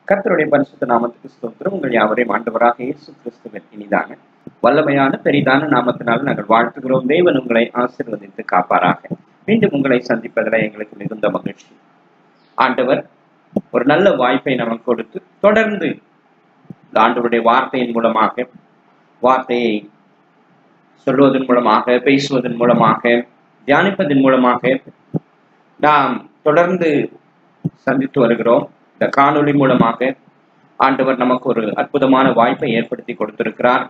கர்த்தருடைய பரிசுத்த நாமத்துக்கு ஸ்தோத்திரம் உங்கள் யாவரையும் ஆண்டவராக இயேசு கிறிஸ்துவின் இனிதான வல்லமையான பெரிதான நாமத்தினால் நாங்கள் வாழ்த்துகிறோம் தேவன் உங்களை ஆசீர்வதித்து காப்பாராக மீண்டும் உங்களை சந்திப்பதில் எங்களுக்கு மிகுந்த மகிழ்ச்சி ஆண்டவர் ஒரு நல்ல வாய்ப்பை நமக்கு கொடுத்து தொடர்ந்து இந்த ஆண்டவருடைய வார்த்தையின் மூலமாக வார்த்தையை சொல்வதன் மூலமாக பேசுவதன் மூலமாக தியானிப்பதன் மூலமாக நாம் தொடர்ந்து சந்தித்து வருகிறோம் இந்த காணொளி மூலமாக ஆண்டவர் நமக்கு ஒரு அற்புதமான வாய்ப்பை ஏற்படுத்தி கொடுத்திருக்கிறார்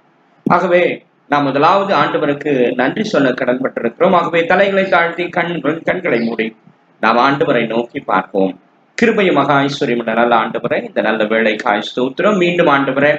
ஆகவே நாம் முதலாவது ஆண்டவருக்கு நன்றி சொல்ல கடன்பட்டிருக்கிறோம் ஆகவே தலைகளை தாழ்த்தி கண்கள் கண்களை மூடி நாம் ஆண்டவரை நோக்கி பார்ப்போம் கிருபை மகா ஐஸ்வர்யம் உள்ள நல்ல ஆண்டவரை இந்த நல்ல வேலைக்காய் ஸ்தோத்திரம் மீண்டும் ஆண்டவரை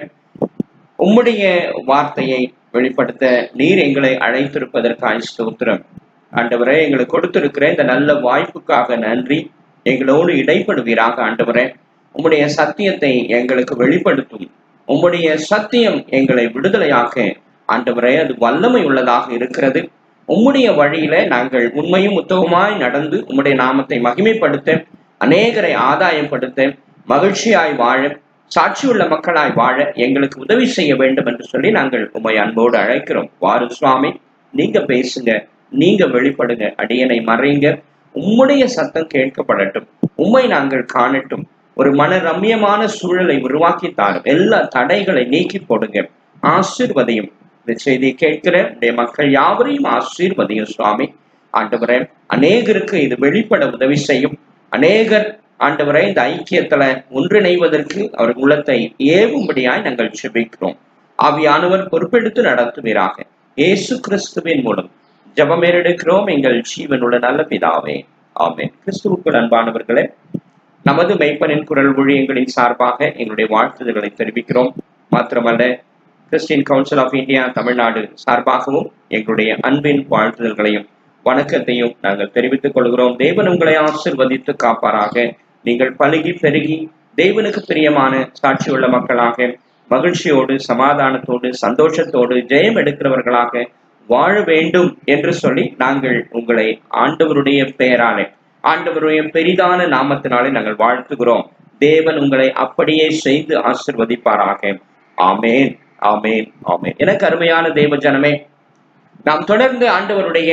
உம்முடைய வார்த்தையை வெளிப்படுத்த நீர் எங்களை அழைத்திருப்பதற்காய் ஸ்தோத்திரம் ஆண்டவரே எங்களுக்கு கொடுத்திருக்கிற இந்த நல்ல வாய்ப்புக்காக நன்றி எங்களோடு இடைப்படுவீராக ஆண்டவரே உம்முடைய சத்தியத்தை எங்களுக்கு வெளிப்படுத்தும் உம்முடைய சத்தியம் எங்களை விடுதலையாக்க ஆண்டவரே அது வல்லமை உள்ளதாக இருக்கிறது உம்முடைய வழியில நாங்கள் உண்மையும் உத்தவமாய் நடந்து உம்முடைய நாமத்தை மகிமைப்படுத்த அநேகரை ஆதாயப்படுத்த மகிழ்ச்சியாய் வாழ சாட்சியுள்ள மக்களாய் வாழ எங்களுக்கு உதவி செய்ய வேண்டும் என்று சொல்லி நாங்கள் உம்மை அன்போடு அழைக்கிறோம் வாரு சுவாமி நீங்க பேசுங்க நீங்க வெளிப்படுங்க அடியனை மறைங்க உம்முடைய சத்தம் கேட்கப்படட்டும் உம்மை நாங்கள் காணட்டும் ஒரு மன ரம்யமான சூழலை உருவாக்கி தாரும் எல்லா தடைகளை நீக்கி போடுங்க ஆசீர்வதையும் இந்த செய்தியை கேட்கிற உடைய மக்கள் யாவரையும் ஆசீர்வதையும் சுவாமி ஆண்டவரே அநேகருக்கு இது வெளிப்பட உதவி செய்யும் அநேகர் ஆண்டவரை இந்த ஐக்கியத்துல ஒன்றிணைவதற்கு அவர் உள்ளத்தை ஏவும்படியாய் நாங்கள் செபிக்கிறோம் ஆவியானவர் பொறுப்பெடுத்து நடத்துவீராக இயேசு கிறிஸ்துவின் மூலம் ஜபமேறெடுக்கிறோம் எங்கள் ஜீவனுள்ள நல்ல பிதாவே ஆமென் கிறிஸ்துவுக்குள் அன்பானவர்களே நமது மெய்ப்பனின் குரல் ஊழியங்களின் சார்பாக எங்களுடைய வாழ்த்துதல்களை தெரிவிக்கிறோம் மாத்திரமல்ல Christian council of India Tamil Nadu சார்பாகவும் எங்களுடைய அன்பின் வாழ்த்துதல்களையும் வணக்கத்தையும் நாங்கள் தெரிவித்துக் கொள்கிறோம் தேவன் உங்களை ஆசிர்வதித்து காப்பாராக நீங்கள் பழுகி பெருகி தேவனுக்கு பிரியமான சாட்சியுள்ள மக்களாக மகிழ்ச்சியோடு சமாதானத்தோடு சந்தோஷத்தோடு ஜெயம் எடுக்கிறவர்களாக வாழ வேண்டும் என்று சொல்லி நாங்கள் உங்களை ஆண்டவருடைய பெயராலே ஆண்டவருடைய பெரிதான நாமத்தினாலே நாங்கள் வாழ்த்துகிறோம் தேவன் உங்களை அப்படியே செய்து ஆசிர்வதிப்பாராக ஆமேன் ஆமேன் ஆமேன் எனக்கு அருமையான தேவ ஜனமே நாம் தொடர்ந்து ஆண்டவருடைய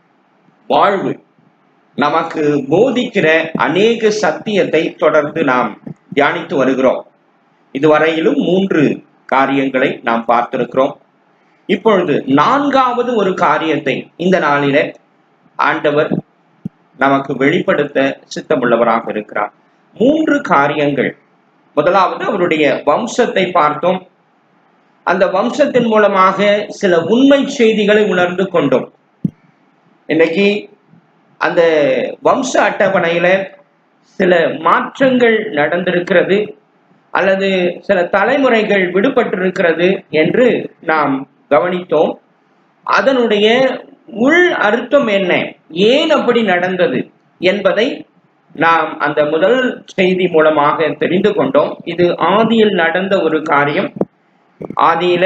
வாழ்வு நமக்கு போதிக்கிற அநேக சத்தியத்தை தொடர்ந்து நாம் தியானித்து வருகிறோம் இதுவரையிலும் மூன்று காரியங்களை நாம் பார்த்திருக்கிறோம் இப்பொழுது நான்காவது ஒரு காரியத்தை இந்த நாளில ஆண்டவர் நமக்கு வெளிப்படுத்த சித்தமுள்ளவராக இருக்கிறார் மூன்று காரியங்கள் முதலாவது அவருடைய வம்சத்தை பார்த்தோம் அந்த வம்சத்தின் மூலமாக சில உண்மை செய்திகளை உணர்ந்து கொண்டோம் இன்னைக்கு அந்த வம்ச அட்டவணையில சில மாற்றங்கள் நடந்திருக்கிறது அல்லது சில தலைமுறைகள் விடுபட்டிருக்கிறது என்று நாம் கவனித்தோம் அதனுடைய உள் அர்த்தம் என்ன ஏன் அப்படி நடந்தது என்பதை நாம் அந்த முதல் செய்தி மூலமாக தெரிந்து கொண்டோம் இது ஆதியில் நடந்த ஒரு காரியம் ஆதியில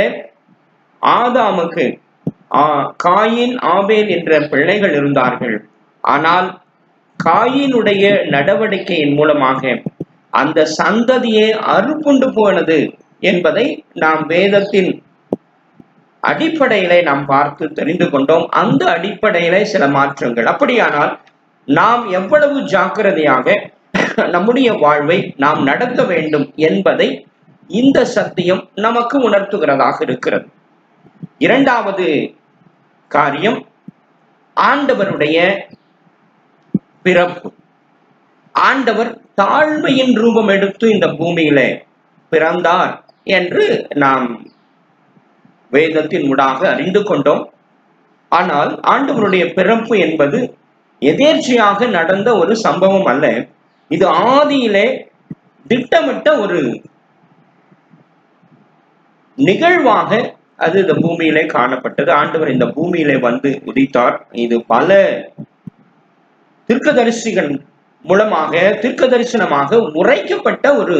ஆதாமுக்கு காயின் ஆபேல் என்ற பிள்ளைகள் இருந்தார்கள் ஆனால் காயினுடைய நடவடிக்கையின் மூலமாக அந்த சந்ததியே அறுப்புண்டு போனது என்பதை நாம் வேதத்தின் அடிப்படையிலே நாம் பார்த்து தெரிந்து கொண்டோம் அந்த அடிப்படையிலே சில மாற்றங்கள் அப்படியானால் நாம் எவ்வளவு ஜாக்கிரதையாக நம்முடைய வாழ்வை நாம் நடத்த வேண்டும் என்பதை இந்த சத்தியம் நமக்கு உணர்த்துகிறதாக இருக்கிறது இரண்டாவது காரியம் ஆண்டவருடைய பிறப்பு ஆண்டவர் தாழ்மையின் ரூபம் எடுத்து இந்த பூமியில பிறந்தார் என்று நாம் வேதத்தின் ஊடாக அறிந்து கொண்டோம் ஆனால் ஆண்டவருடைய பிறப்பு என்பது எதேர்ச்சியாக நடந்த ஒரு சம்பவம் அல்ல இது ஆதியிலே திட்டமிட்ட ஒரு நிகழ்வாக அது இந்த பூமியிலே காணப்பட்டது ஆண்டவர் இந்த பூமியிலே வந்து உதித்தார் இது பல தீர்க்கதரிசிகள் மூலமாக தீர்க்க தரிசனமாக உரைக்கப்பட்ட ஒரு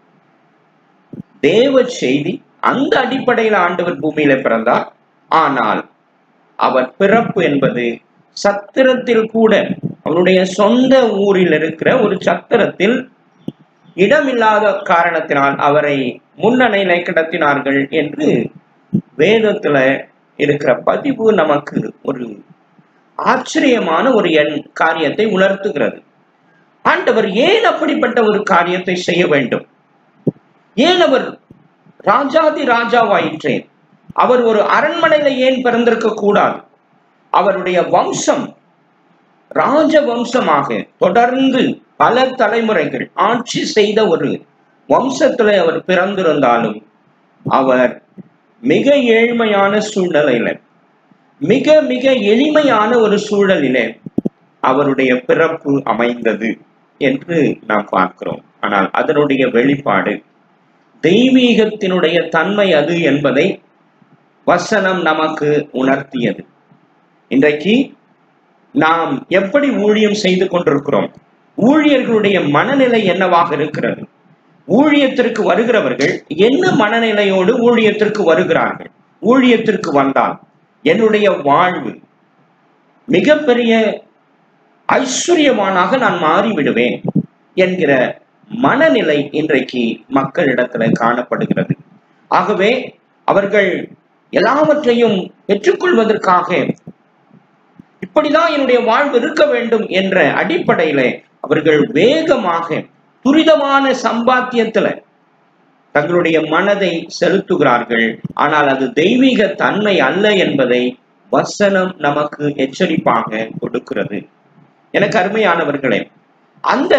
தேவ செய்தி அந்த அடிப்படையில் ஆண்டவர் பூமியில பிறந்தார் ஆனால் அவர் பிறப்பு என்பது சத்திரத்தில் கூட அவருடைய சொந்த ஊரில் இருக்கிற ஒரு சத்திரத்தில் இடமில்லாத காரணத்தினால் அவரை முன்னணியில கிடத்தினார்கள் என்று வேதத்துல இருக்கிற பதிவு நமக்கு ஒரு ஆச்சரியமான ஒரு எண் காரியத்தை உணர்த்துகிறது ஆண்டவர் ஏன் அப்படிப்பட்ட ஒரு காரியத்தை செய்ய வேண்டும் ஏன் அவர் ராஜாதி ராஜாவாயிற்றேன் அவர் ஒரு அரண்மனையில ஏன் பிறந்திருக்க கூடாது அவருடைய வம்சம் ராஜ வம்சமாக தொடர்ந்து பல தலைமுறைகள் ஆட்சி செய்த ஒரு வம்சத்துல அவர் பிறந்திருந்தாலும் அவர் மிக ஏழ்மையான சூழ்நிலையில மிக மிக எளிமையான ஒரு சூழலிலே அவருடைய பிறப்பு அமைந்தது என்று நாம் பார்க்கிறோம் ஆனால் அதனுடைய வெளிப்பாடு தெய்வீகத்தினுடைய தன்மை அது என்பதை வசனம் நமக்கு உணர்த்தியது இன்றைக்கு நாம் எப்படி ஊழியம் செய்து கொண்டிருக்கிறோம் ஊழியர்களுடைய மனநிலை என்னவாக இருக்கிறது ஊழியத்திற்கு வருகிறவர்கள் என்ன மனநிலையோடு ஊழியத்திற்கு வருகிறார்கள் ஊழியத்திற்கு வந்தால் என்னுடைய வாழ்வு மிகப்பெரிய ஐஸ்வர்யவானாக நான் மாறிவிடுவேன் என்கிற மனநிலை இன்றைக்கு மக்களிடத்துல காணப்படுகிறது ஆகவே அவர்கள் எல்லாவற்றையும் பெற்றுக்கொள்வதற்காக இப்படிதான் என்னுடைய வாழ்வு இருக்க வேண்டும் என்ற அடிப்படையில அவர்கள் வேகமாக துரிதமான சம்பாத்தியத்துல தங்களுடைய மனதை செலுத்துகிறார்கள் ஆனால் அது தெய்வீக தன்மை அல்ல என்பதை வசனம் நமக்கு எச்சரிப்பாக கொடுக்கிறது எனக்கு அருமையானவர்களே அந்த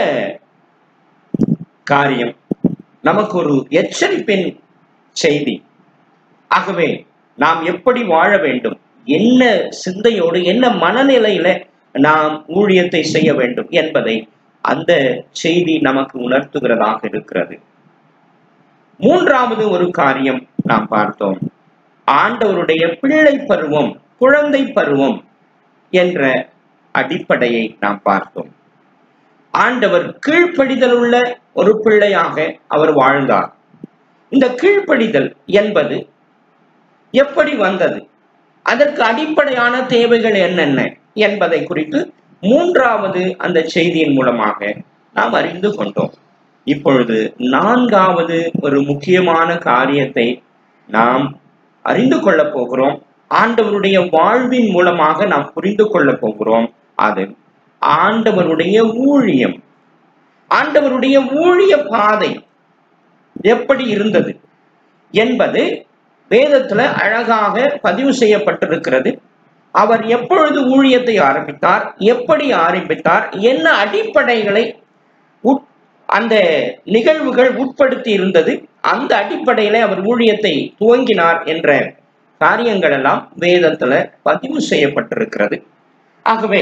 காரியம் நமக்கு ஒரு எச்சரிப்பின் செய்தி ஆகவே நாம் எப்படி வாழ வேண்டும் என்ன சிந்தையோடு என்ன மனநிலையில நாம் ஊழியத்தை செய்ய வேண்டும் என்பதை அந்த செய்தி நமக்கு உணர்த்துகிறதாக இருக்கிறது மூன்றாவது ஒரு காரியம் நாம் பார்த்தோம் ஆண்டவருடைய பிள்ளை பருவம் குழந்தை பருவம் என்ற அடிப்படையை நாம் பார்த்தோம் ஆண்டவர் கீழ்ப்படிதல் உள்ள ஒரு பிள்ளையாக அவர் வாழ்ந்தார் இந்த கீழ்ப்படிதல் என்பது எப்படி வந்தது அதற்கு அடிப்படையான தேவைகள் என்னென்ன என்பதை குறித்து மூன்றாவது அந்த செய்தியின் மூலமாக நாம் அறிந்து கொண்டோம் இப்பொழுது நான்காவது ஒரு முக்கியமான காரியத்தை நாம் அறிந்து கொள்ளப் போகிறோம் ஆண்டவருடைய வாழ்வின் மூலமாக நாம் புரிந்து கொள்ளப் போகிறோம் அது ஆண்டவருடைய ஊழியம் ஆண்டவருடைய ஊழிய பாதை எப்படி இருந்தது என்பது வேதத்துல அழகாக பதிவு செய்யப்பட்டிருக்கிறது அவர் எப்பொழுது ஊழியத்தை ஆரம்பித்தார் எப்படி ஆரம்பித்தார் என்ன அடிப்படைகளை உட் அந்த நிகழ்வுகள் உட்படுத்தி இருந்தது அந்த அடிப்படையில அவர் ஊழியத்தை துவங்கினார் என்ற காரியங்கள் எல்லாம் வேதத்துல பதிவு செய்யப்பட்டிருக்கிறது ஆகவே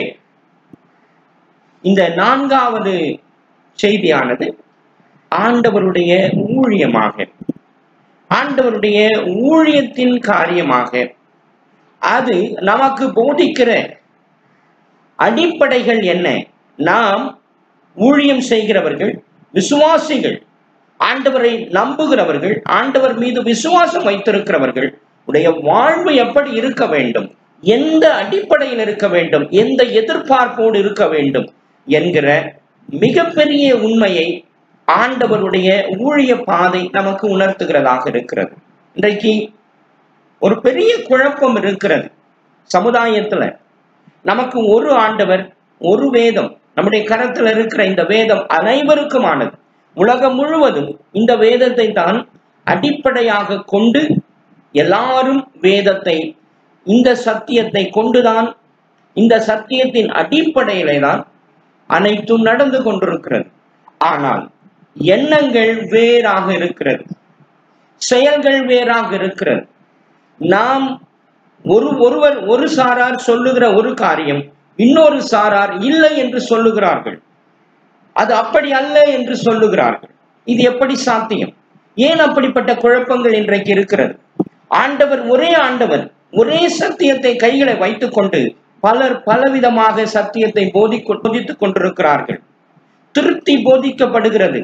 இந்த நான்காவது செய்தியானது ஆண்டவருடைய ஊழியமாக ஆண்டவருடைய ஊழியத்தின் காரியமாக அது நமக்கு போதிக்கிற அடிப்படைகள் என்ன நாம் ஊழியம் செய்கிறவர்கள் விசுவாசிகள் ஆண்டவரை நம்புகிறவர்கள் ஆண்டவர் மீது விசுவாசம் வைத்திருக்கிறவர்கள் உடைய வாழ்வு எப்படி இருக்க வேண்டும் எந்த அடிப்படையில் இருக்க வேண்டும் எந்த எதிர்பார்ப்போடு இருக்க வேண்டும் என்கிற மிகப்பெரிய உண்மையை ஆண்டவருடைய ஊழிய பாதை நமக்கு உணர்த்துகிறதாக இருக்கிறது இன்றைக்கு ஒரு பெரிய குழப்பம் இருக்கிறது சமுதாயத்துல நமக்கு ஒரு ஆண்டவர் ஒரு வேதம் நம்முடைய கரத்துல இருக்கிற இந்த வேதம் அனைவருக்குமானது உலகம் முழுவதும் இந்த வேதத்தை தான் அடிப்படையாக கொண்டு எல்லாரும் வேதத்தை இந்த சத்தியத்தை கொண்டுதான் இந்த சத்தியத்தின் அடிப்படையிலே தான் அனைத்தும் நடந்து கொண்டிருக்கிறது ஆனால் எண்ணங்கள் வேறாக இருக்கிறது செயல்கள் வேறாக இருக்கிறது நாம் ஒரு ஒருவர் ஒரு சாரார் சொல்லுகிற ஒரு காரியம் இன்னொரு சாரார் இல்லை என்று சொல்லுகிறார்கள் அது அப்படி அல்ல என்று சொல்லுகிறார்கள் இது எப்படி சாத்தியம் ஏன் அப்படிப்பட்ட குழப்பங்கள் இன்றைக்கு இருக்கிறது ஆண்டவர் ஒரே ஆண்டவர் ஒரே சத்தியத்தை கைகளை வைத்துக்கொண்டு பலர் பலவிதமாக சத்தியத்தை போதிக்க போதித்துக் கொண்டிருக்கிறார்கள் திருப்தி போதிக்கப்படுகிறது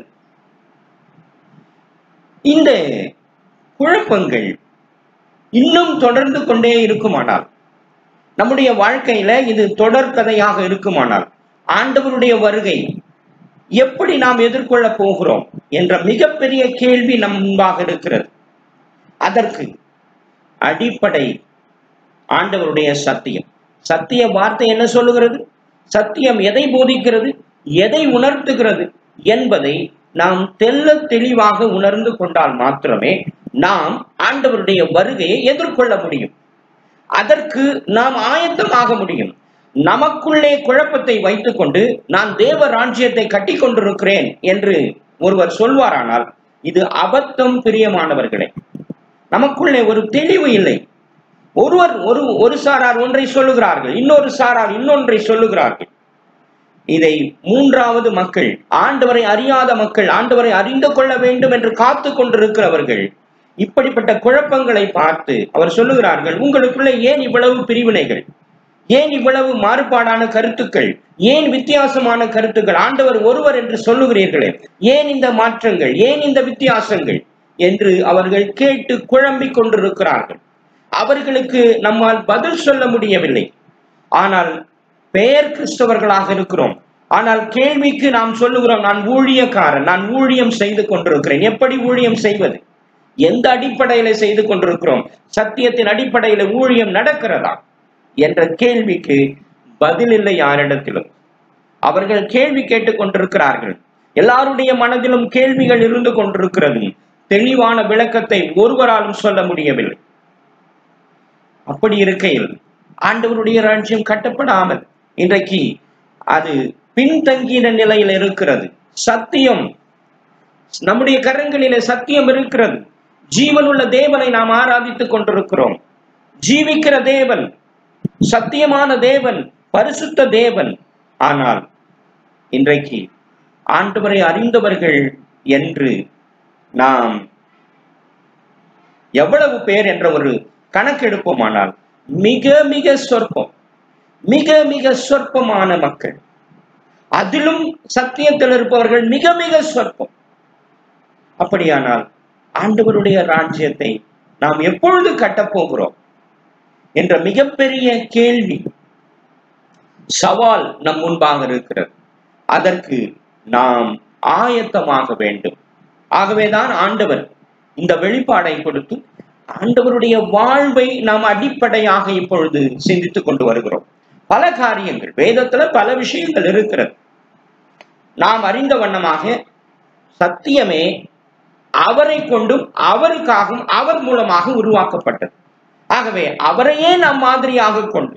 இந்த குழப்பங்கள் இன்னும் தொடர்ந்து கொண்டே இருக்குமானால் நம்முடைய வாழ்க்கையில இது தொடர் கதையாக இருக்குமானால் ஆண்டவருடைய வருகை எப்படி நாம் எதிர்கொள்ள போகிறோம் என்ற மிகப்பெரிய கேள்வி நம் முன்பாக இருக்கிறது அதற்கு அடிப்படை ஆண்டவருடைய சத்தியம் சத்திய வார்த்தை என்ன சொல்லுகிறது சத்தியம் எதை போதிக்கிறது எதை உணர்த்துகிறது என்பதை நாம் தெல்ல தெளிவாக உணர்ந்து கொண்டால் மாத்திரமே நாம் ஆண்டவருடைய வருகையை எதிர்கொள்ள முடியும் அதற்கு நாம் ஆயத்தமாக முடியும் நமக்குள்ளே குழப்பத்தை வைத்துக்கொண்டு நான் தேவ ராஜ்யத்தை கட்டி கொண்டிருக்கிறேன் என்று ஒருவர் சொல்வாரானால் இது அபத்தம் பிரியமானவர்களே நமக்குள்ளே ஒரு தெளிவு இல்லை ஒருவர் ஒரு ஒரு சாரார் ஒன்றை சொல்லுகிறார்கள் இன்னொரு சாரார் இன்னொன்றை சொல்லுகிறார்கள் இதை மூன்றாவது மக்கள் ஆண்டவரை அறியாத மக்கள் ஆண்டவரை அறிந்து கொள்ள வேண்டும் என்று காத்து கொண்டிருக்கிறவர்கள் இப்படிப்பட்ட குழப்பங்களை பார்த்து அவர் சொல்லுகிறார்கள் உங்களுக்குள்ள ஏன் இவ்வளவு பிரிவினைகள் ஏன் இவ்வளவு மாறுபாடான கருத்துக்கள் ஏன் வித்தியாசமான கருத்துக்கள் ஆண்டவர் ஒருவர் என்று சொல்லுகிறீர்களே ஏன் இந்த மாற்றங்கள் ஏன் இந்த வித்தியாசங்கள் என்று அவர்கள் கேட்டு குழம்பிக் கொண்டிருக்கிறார்கள் அவர்களுக்கு நம்மால் பதில் சொல்ல முடியவில்லை ஆனால் பெயர் கிறிஸ்தவர்களாக இருக்கிறோம் ஆனால் கேள்விக்கு நாம் சொல்லுகிறோம் நான் ஊழியக்காரன் நான் ஊழியம் செய்து கொண்டிருக்கிறேன் எப்படி ஊழியம் செய்வது எந்த அடிப்படையில செய்து கொண்டிருக்கிறோம் சத்தியத்தின் அடிப்படையில ஊழியம் நடக்கிறதா என்ற கேள்விக்கு பதில் இல்லை யாரிடத்திலும் அவர்கள் கேள்வி கேட்டுக் கொண்டிருக்கிறார்கள் எல்லாருடைய மனதிலும் கேள்விகள் இருந்து கொண்டிருக்கிறது தெளிவான விளக்கத்தை ஒருவராலும் சொல்ல முடியவில்லை அப்படி இருக்கையில் ஆண்டவருடைய ராஜ்யம் கட்டப்படாமல் இன்றைக்கு அது பின்தங்கின நிலையில் இருக்கிறது சத்தியம் நம்முடைய கரங்களிலே சத்தியம் இருக்கிறது ஜீவனுள்ள தேவனை நாம் ஆராதித்துக் கொண்டிருக்கிறோம் ஜீவிக்கிற தேவன் சத்தியமான தேவன் பரிசுத்த தேவன் ஆனால் இன்றைக்கு ஆண்டவரை அறிந்தவர்கள் என்று நாம் எவ்வளவு பேர் என்ற ஒரு கணக்கெடுப்போமானால் மிக மிக சொற்பம் மிக மிக சொற்பமான மக்கள் அதிலும் சத்தியத்தில் இருப்பவர்கள் மிக மிக சொற்பம் அப்படியானால் ஆண்டவருடைய ராஜ்யத்தை நாம் எப்பொழுது கட்டப்போகிறோம் என்ற மிகப்பெரிய கேள்வி சவால் நம் முன்பாக இருக்கிறது அதற்கு நாம் ஆயத்தமாக வேண்டும் ஆகவேதான் ஆண்டவர் இந்த வெளிப்பாடை கொடுத்து ஆண்டவருடைய வாழ்வை நாம் அடிப்படையாக இப்பொழுது சிந்தித்துக் கொண்டு வருகிறோம் பல காரியங்கள் வேதத்துல பல விஷயங்கள் இருக்கிறது நாம் அறிந்த வண்ணமாக சத்தியமே அவரை கொண்டும் அவருக்காகவும் அவர் மூலமாக உருவாக்கப்பட்டது ஆகவே அவரையே நாம் மாதிரியாக கொண்டு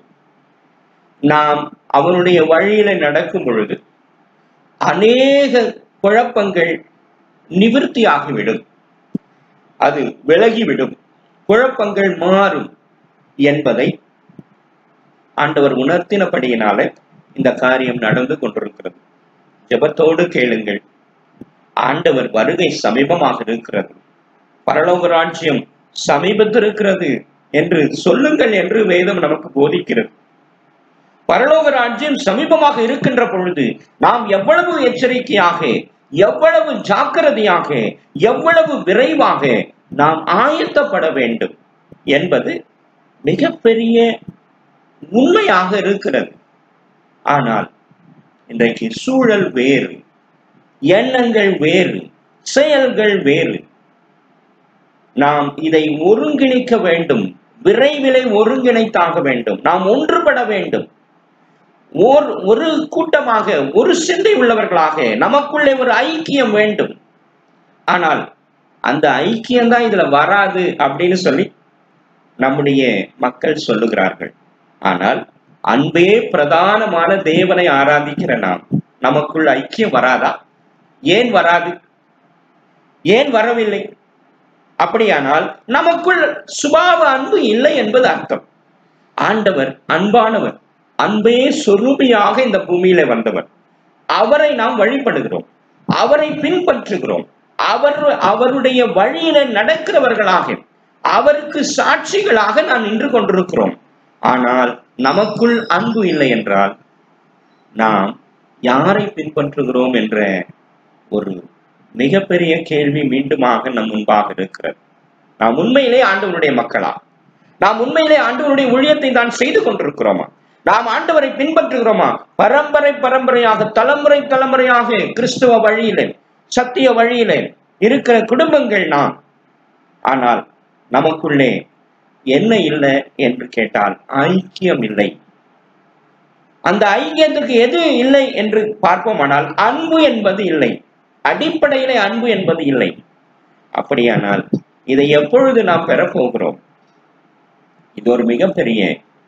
நாம் அவருடைய வழியில நடக்கும் பொழுது அநேக குழப்பங்கள் நிவிருத்தியாகிவிடும் அது விலகிவிடும் குழப்பங்கள் மாறும் என்பதை ஆண்டவர் உணர்த்தினபடியினால இந்த காரியம் நடந்து கொண்டிருக்கிறது ஜெபத்தோடு கேளுங்கள் ஆண்டவர் வருகை சமீபமாக இருக்கிறது பரலோக ராஜ்யம் சமீபத்திருக்கிறது என்று சொல்லுங்கள் என்று வேதம் நமக்கு போதிக்கிறது பரலோக ராஜ்யம் சமீபமாக இருக்கின்ற பொழுது நாம் எவ்வளவு எச்சரிக்கையாக எவ்வளவு ஜாக்கிரதையாக எவ்வளவு விரைவாக நாம் ஆயத்தப்பட வேண்டும் என்பது மிகப்பெரிய உண்மையாக இருக்கிறது ஆனால் இன்றைக்கு சூழல் வேறு எண்ணங்கள் வேறு செயல்கள் வேறு நாம் இதை ஒருங்கிணைக்க வேண்டும் விரைவிலே ஒருங்கிணைத்தாக வேண்டும் நாம் ஒன்றுபட வேண்டும் ஓர் ஒரு கூட்டமாக ஒரு சிந்தை உள்ளவர்களாக நமக்குள்ளே ஒரு ஐக்கியம் வேண்டும் ஆனால் அந்த ஐக்கியம் தான் இதுல வராது அப்படின்னு சொல்லி நம்முடைய மக்கள் சொல்லுகிறார்கள் ஆனால் அன்பே பிரதானமான தேவனை ஆராதிக்கிற நாம் நமக்குள் ஐக்கியம் வராதா ஏன் வராது ஏன் வரவில்லை அப்படியானால் நமக்குள் சுபாவ அன்பு இல்லை என்பது அர்த்தம் ஆண்டவர் அன்பானவர் அன்பே சொரூபியாக இந்த பூமியில வந்தவர் அவரை நாம் வழிபடுகிறோம் அவரை பின்பற்றுகிறோம் அவர் அவருடைய வழியில நடக்கிறவர்களாக அவருக்கு சாட்சிகளாக நாம் நின்று கொண்டிருக்கிறோம் ஆனால் நமக்குள் அன்பு இல்லை என்றால் நாம் யாரை பின்பற்றுகிறோம் என்ற ஒரு மிகப்பெரிய கேள்வி மீண்டுமாக நம் முன்பாக இருக்கிறது நாம் உண்மையிலே ஆண்டவருடைய மக்களா நாம் உண்மையிலே ஆண்டவருடைய ஊழியத்தை தான் செய்து கொண்டிருக்கிறோமா நாம் ஆண்டவரை பின்பற்றுகிறோமா பரம்பரை பரம்பரையாக தலைமுறை தலைமுறையாக கிறிஸ்துவ வழியிலே சத்திய வழியில இருக்கிற குடும்பங்கள் நாம் ஆனால் நமக்குள்ளே என்ன இல்லை என்று கேட்டால் ஐக்கியம் இல்லை அந்த ஐக்கியத்துக்கு எது இல்லை என்று பார்ப்போமானால் அன்பு என்பது இல்லை அடிப்படையிலே அன்பு என்பது இல்லை அப்படியானால் இதை எப்பொழுது நாம் பெறப்போகிறோம் இது ஒரு மிகப்பெரிய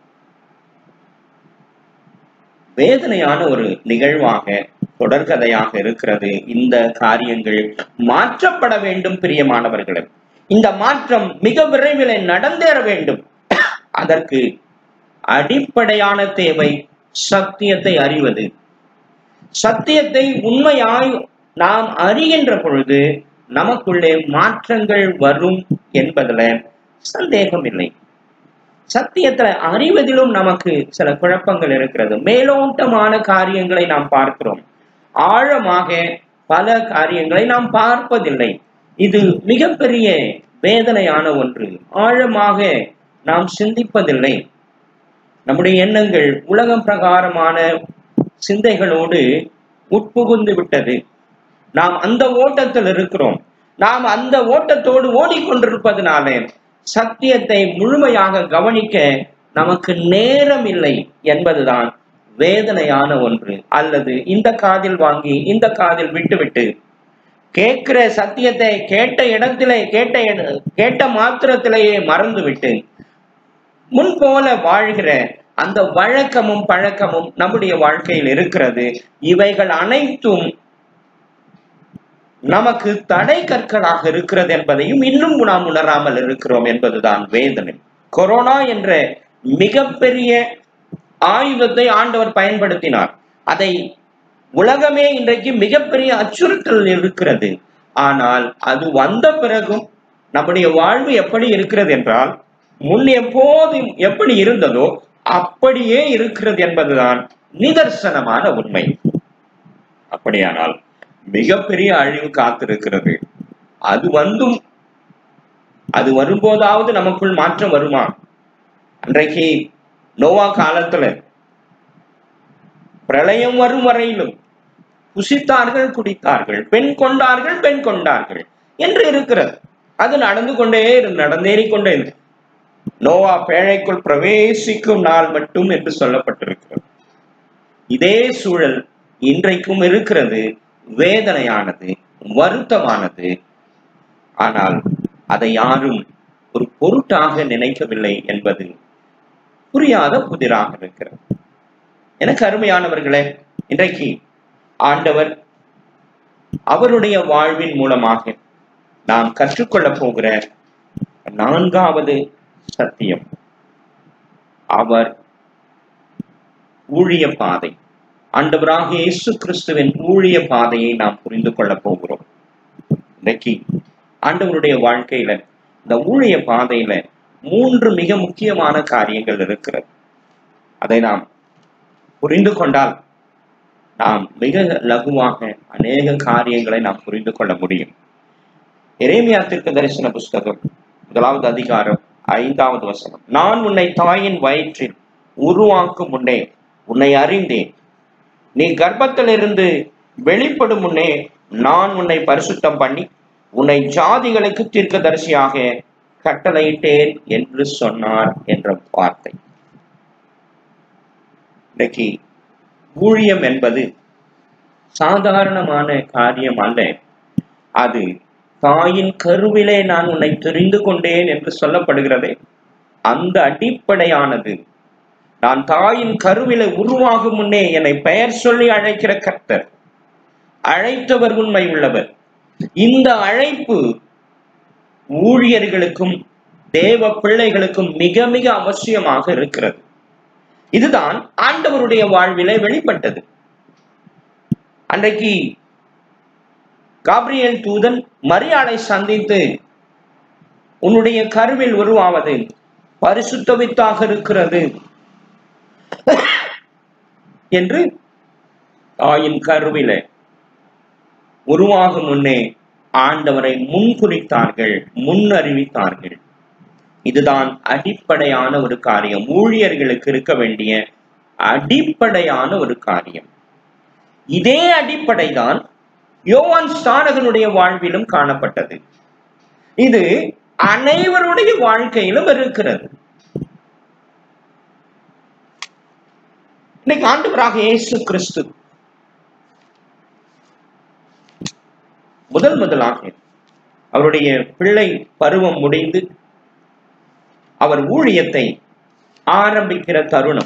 வேதனையான ஒரு நிகழ்வாக தொடர்கதையாக இருக்கிறது இந்த காரியங்கள் மாற்றப்பட வேண்டும் பிரியமானவர்களே இந்த மாற்றம் மிக விரைவில் நடந்தேற வேண்டும் அதற்கு அடிப்படையான தேவை சத்தியத்தை அறிவது சத்தியத்தை உண்மையாய் நாம் அறிகின்ற பொழுது நமக்குள்ளே மாற்றங்கள் வரும் என்பதுல சந்தேகம் இல்லை சத்தியத்தை அறிவதிலும் நமக்கு சில குழப்பங்கள் இருக்கிறது மேலோட்டமான காரியங்களை நாம் பார்க்கிறோம் ஆழமாக பல காரியங்களை நாம் பார்ப்பதில்லை இது மிகப்பெரிய வேதனையான ஒன்று ஆழமாக நாம் சிந்திப்பதில்லை நம்முடைய எண்ணங்கள் உலகம் பிரகாரமான சிந்தைகளோடு உட்புகுந்து விட்டது நாம் அந்த ஓட்டத்தில் இருக்கிறோம் நாம் அந்த ஓட்டத்தோடு ஓடிக்கொண்டிருப்பதனால சத்தியத்தை முழுமையாக கவனிக்க நமக்கு நேரம் இல்லை என்பதுதான் வேதனையான ஒன்று அல்லது இந்த காதில் வாங்கி இந்த காதில் விட்டுவிட்டு கேட்கிற சத்தியத்தை கேட்ட இடத்திலே கேட்ட இட- கேட்ட மாத்திரத்திலேயே மறந்துவிட்டு முன் போல வாழ்கிற அந்த வழக்கமும் பழக்கமும் நம்முடைய வாழ்க்கையில் இருக்கிறது இவைகள் அனைத்தும் நமக்கு தடை கற்களாக இருக்கிறது என்பதையும் இன்னும் நாம் உணராமல் இருக்கிறோம் என்பதுதான் வேதனை கொரோனா என்ற மிகப்பெரிய ஆயுதத்தை ஆண்டவர் பயன்படுத்தினார் அதை உலகமே இன்றைக்கு மிகப்பெரிய அச்சுறுத்தல் இருக்கிறது ஆனால் அது வந்த பிறகும் நம்முடைய வாழ்வு எப்படி இருக்கிறது என்றால் முன் எப்போதும் எப்படி இருந்ததோ அப்படியே இருக்கிறது என்பதுதான் நிதர்சனமான உண்மை அப்படியானால் மிகப்பெரிய அழிவு காத்திருக்கிறது அது வந்தும் அது வரும்போதாவது நமக்குள் மாற்றம் வருமா அன்றைக்கு நோவா காலத்துல பிரளயம் வரும் வரையிலும் புசித்தார்கள் குடித்தார்கள் பெண் கொண்டார்கள் பெண் கொண்டார்கள் என்று இருக்கிறது அது நடந்து கொண்டே இரு- நடந்தேறிக்கொண்டே இரு- நோவா பேழைக்குள் பிரவேசிக்கும் நாள் மட்டும் என்று சொல்லப்பட்டிருக்கிறது இதே சூழல் இன்றைக்கும் இருக்கிறது வேதனையானது வருத்தமானது ஆனால் அதை யாரும் ஒரு பொருட்டாக நினைக்கவில்லை என்பது புரியாத புதிராக இருக்கிறது எனக்கு அருமையானவர்களே இன்றைக்கு ஆண்டவர் அவருடைய வாழ்வின் மூலமாக நாம் கற்றுக்கொள்ளப் போகிற நான்காவது சத்தியம் அவர் ஊழிய பாதை ஆண்டவராக இயேசு கிறிஸ்துவின் ஊழிய பாதையை நாம் புரிந்து கொள்ளப் போகிறோம் இன்றைக்கு ஆண்டவருடைய வாழ்க்கையில இந்த ஊழிய பாதையில மூன்று மிக முக்கியமான காரியங்கள் இருக்கிறது அதை நாம் புரிந்து கொண்டால் நாம் மிக லகுவாக அநேக காரியங்களை நாம் புரிந்து கொள்ள முடியும் எரேமியா தீர்க்க தரிசன புஸ்தகம் முதலாவது அதிகாரம் ஐந்தாவது வசனம் நான் உன்னை தாயின் வயிற்றில் உருவாக்கும் முன்னே உன்னை அறிந்தேன் நீ கர்ப்பத்திலிருந்து வெளிப்படும் முன்னே நான் உன்னை பரிசுத்தம் பண்ணி உன்னை ஜாதிகளுக்கு தீர்க்கதரிசியாக கட்டளையிட்டேன் என்று சொன்னார் என்ற வார்த்தை இன்னைக்கு ஊழியம் என்பது சாதாரணமான காரியம் அல்ல அது தாயின் கருவிலே நான் உன்னை தெரிந்து கொண்டேன் என்று சொல்லப்படுகிறதே அந்த அடிப்படையானது நான் தாயின் கருவிலே உருவாகும் முன்னே என்னை பெயர் சொல்லி அழைக்கிற கர்த்தர் அழைத்தவர் உண்மை உள்ளவர் இந்த அழைப்பு ஊழியர்களுக்கும் தேவ பிள்ளைகளுக்கும் மிக மிக அவசியமாக இருக்கிறது இதுதான் ஆண்டவருடைய வாழ்விலே வெளிப்பட்டது அன்றைக்கு காப்ரியேல் தூதன் மரியாதை சந்தித்து உன்னுடைய கருவில் உருவாவது பரிசுத்தவித்தாக இருக்கிறது என்று தாயின் கருவிலே உருவாகும் முன்னே ஆண்டவரை முன்குறித்தார்கள் முன் அறிவித்தார்கள் இதுதான் அடிப்படையான ஒரு காரியம் ஊழியர்களுக்கு இருக்க வேண்டிய அடிப்படையான ஒரு காரியம் இதே அடிப்படைதான் யோவான் ஸ்தானகனுடைய வாழ்விலும் காணப்பட்டது இது அனைவருடைய வாழ்க்கையிலும் இருக்கிறது இன்னைக்கு ஆண்டவராக இயேசு கிறிஸ்து முதல் முதலாக அவருடைய பிள்ளை பருவம் முடிந்து அவர் ஊழியத்தை ஆரம்பிக்கிற தருணம்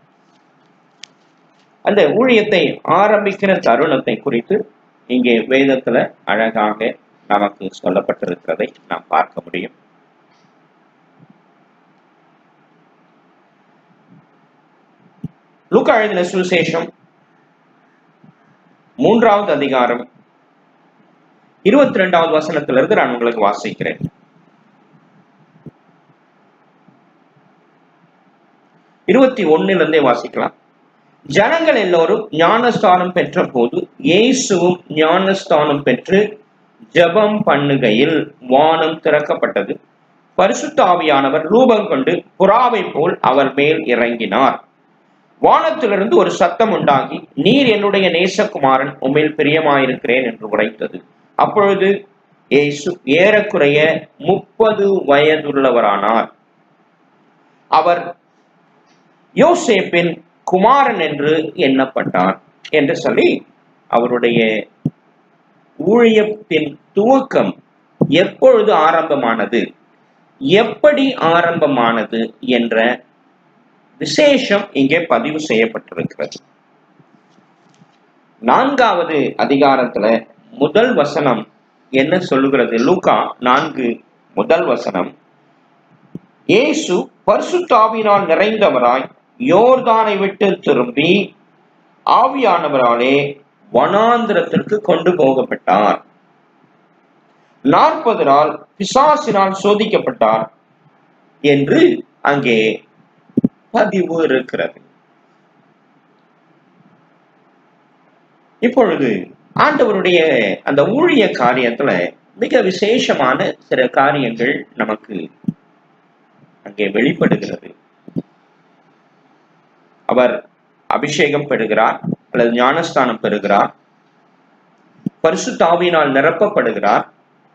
அந்த ஊழியத்தை ஆரம்பிக்கிற தருணத்தை குறித்து இங்கே வேதத்துல அழகாக நமக்கு சொல்லப்பட்டிருக்கிறதை நாம் பார்க்க முடியும் லூக்கா எழுதின சுவிசேஷம் மூன்றாவது அதிகாரம் இருபத்தி ரெண்டாவது வசனத்திலிருந்து நான் உங்களுக்கு வாசிக்கிறேன் இருபத்தி ஒன்னிலிருந்தே வாசிக்கலாம் ஜனங்கள் எல்லோரும் ஞானஸ்தானம் பெற்ற போது இயேசுவும் ஞானஸ்தானம் பெற்று ஜெபம் பண்ணுகையில் வானம் திறக்கப்பட்டது பரிசுத்த ஆவியானவர் ரூபம் கொண்டு புறாவை போல் அவர் மேல் இறங்கினார் வானத்திலிருந்து ஒரு சத்தம் உண்டாகி நீர் என்னுடைய நேசகுமாரன் உண்மையில் பிரியமாயிருக்கிறேன் என்று உரைத்தது அப்பொழுது இயேசு ஏறக்குறைய முப்பது வயதுள்ளவரானார் அவர் யோசேப்பின் குமாரன் என்று எண்ணப்பட்டார் என்று சொல்லி அவருடைய ஊழியத்தின் துவக்கம் எப்பொழுது ஆரம்பமானது எப்படி ஆரம்பமானது என்ற விசேஷம் இங்கே பதிவு செய்யப்பட்டிருக்கிறது நான்காவது அதிகாரத்துல முதல் வசனம் என்ன சொல்லுகிறது லூகா நான்கு முதல் வசனம் இயேசு பரிசுத்தாவினால் நிறைந்தவராய் யோர்தானை விட்டு திரும்பி ஆவியானவராலே வனாந்திரத்திற்கு கொண்டு போகப்பட்டார் நாற்பது நாள் பிசாசினால் சோதிக்கப்பட்டார் என்று அங்கே பதிவு இருக்கிறது இப்பொழுது ஆண்டவருடைய அந்த ஊழிய காரியத்துல மிக விசேஷமான சில காரியங்கள் நமக்கு அங்கே வெளிப்படுகிறது அவர் அபிஷேகம் பெறுகிறார் அல்லது ஞானஸ்தானம் பெறுகிறார் பரிசுத்தாவினால் நிரப்பப்படுகிறார்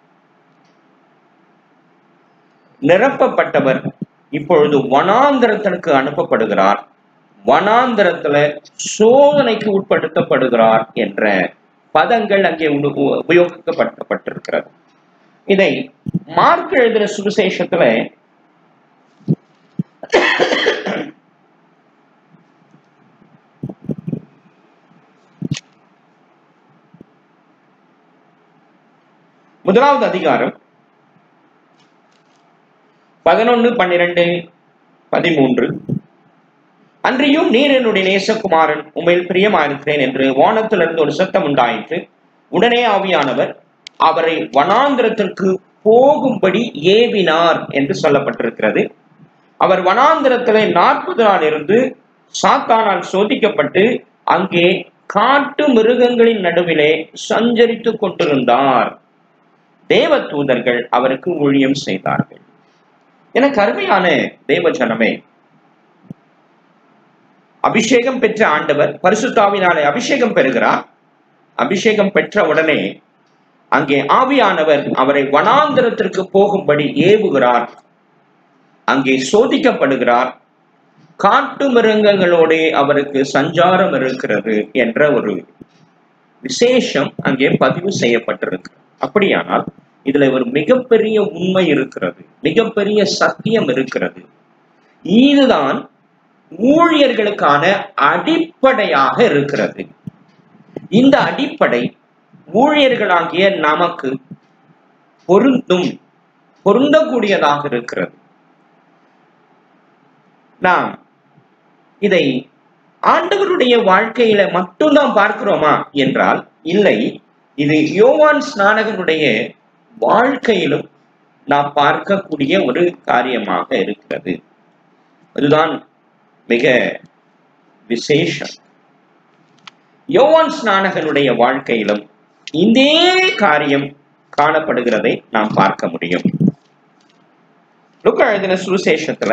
நிரப்பப்பட்டவர் இப்பொழுது வனாந்திரத்திற்கு அனுப்பப்படுகிறார் வனாந்திரத்துல சோதனைக்கு உட்படுத்தப்படுகிறார் என்ற பதங்கள் அங்கே உ- உபயோகிக்கப்பட்டிருக்கிறது இதை மார்க் எழுதின சுவிசேஷத்துல முதலாவது அதிகாரம் பதினொன்னு பன்னிரண்டு பதிமூன்று அன்றியும் நீர் என்னுடைய நேசகுமாரன் உண்மையில் பிரியமாயிருக்கிறேன் என்று வானத்திலிருந்து ஒரு சத்தம் உண்டாயிற்று உடனே ஆவியானவர் அவரை வனாந்திரத்திற்கு போகும்படி ஏவினார் என்று சொல்லப்பட்டிருக்கிறது அவர் வனாந்திரத்திலே நாற்பது நாள் இருந்து சாத்தானால் சோதிக்கப்பட்டு அங்கே காட்டு மிருகங்களின் நடுவிலே சஞ்சரித்துக் கொண்டிருந்தார் தேவ தூதர்கள் அவருக்கு ஊழியம் செய்தார்கள் எனக்கு அருமையான தேவ ஜனமே அபிஷேகம் பெற்ற ஆண்டவர் பரிசுத்தாவினாலே அபிஷேகம் பெறுகிறார் அபிஷேகம் பெற்ற உடனே அங்கே ஆவியானவர் அவரை வனாந்திரத்திற்கு போகும்படி ஏவுகிறார் அங்கே சோதிக்கப்படுகிறார் காட்டு மிருகங்களோடே அவருக்கு சஞ்சாரம் இருக்கிறது என்ற ஒரு விசேஷம் அங்கே பதிவு செய்யப்பட்டிருக்கு அப்படியானால் இதுல ஒரு மிகப்பெரிய உண்மை இருக்கிறது மிகப்பெரிய சத்தியம் இருக்கிறது இதுதான் ஊழியர்களுக்கான அடிப்படையாக இருக்கிறது இந்த அடிப்படை ஊழியர்களாகிய நமக்கு பொருந்தும் பொருந்தக்கூடியதாக இருக்கிறது நாம் இதை ஆண்டவருடைய வாழ்க்கையில மட்டும்தான் பார்க்கிறோமா என்றால் இல்லை இது யோவான் ஸ்நானகனுடைய வாழ்க்கையிலும் நாம் பார்க்கக்கூடிய ஒரு காரியமாக இருக்கிறது அதுதான் மிக விசேஷம் யோவான் ஸ்நானகனுடைய வாழ்க்கையிலும் இதே காரியம் காணப்படுகிறதை நாம் பார்க்க முடியும் லுக்கா எழுதின சுவிசேஷத்துல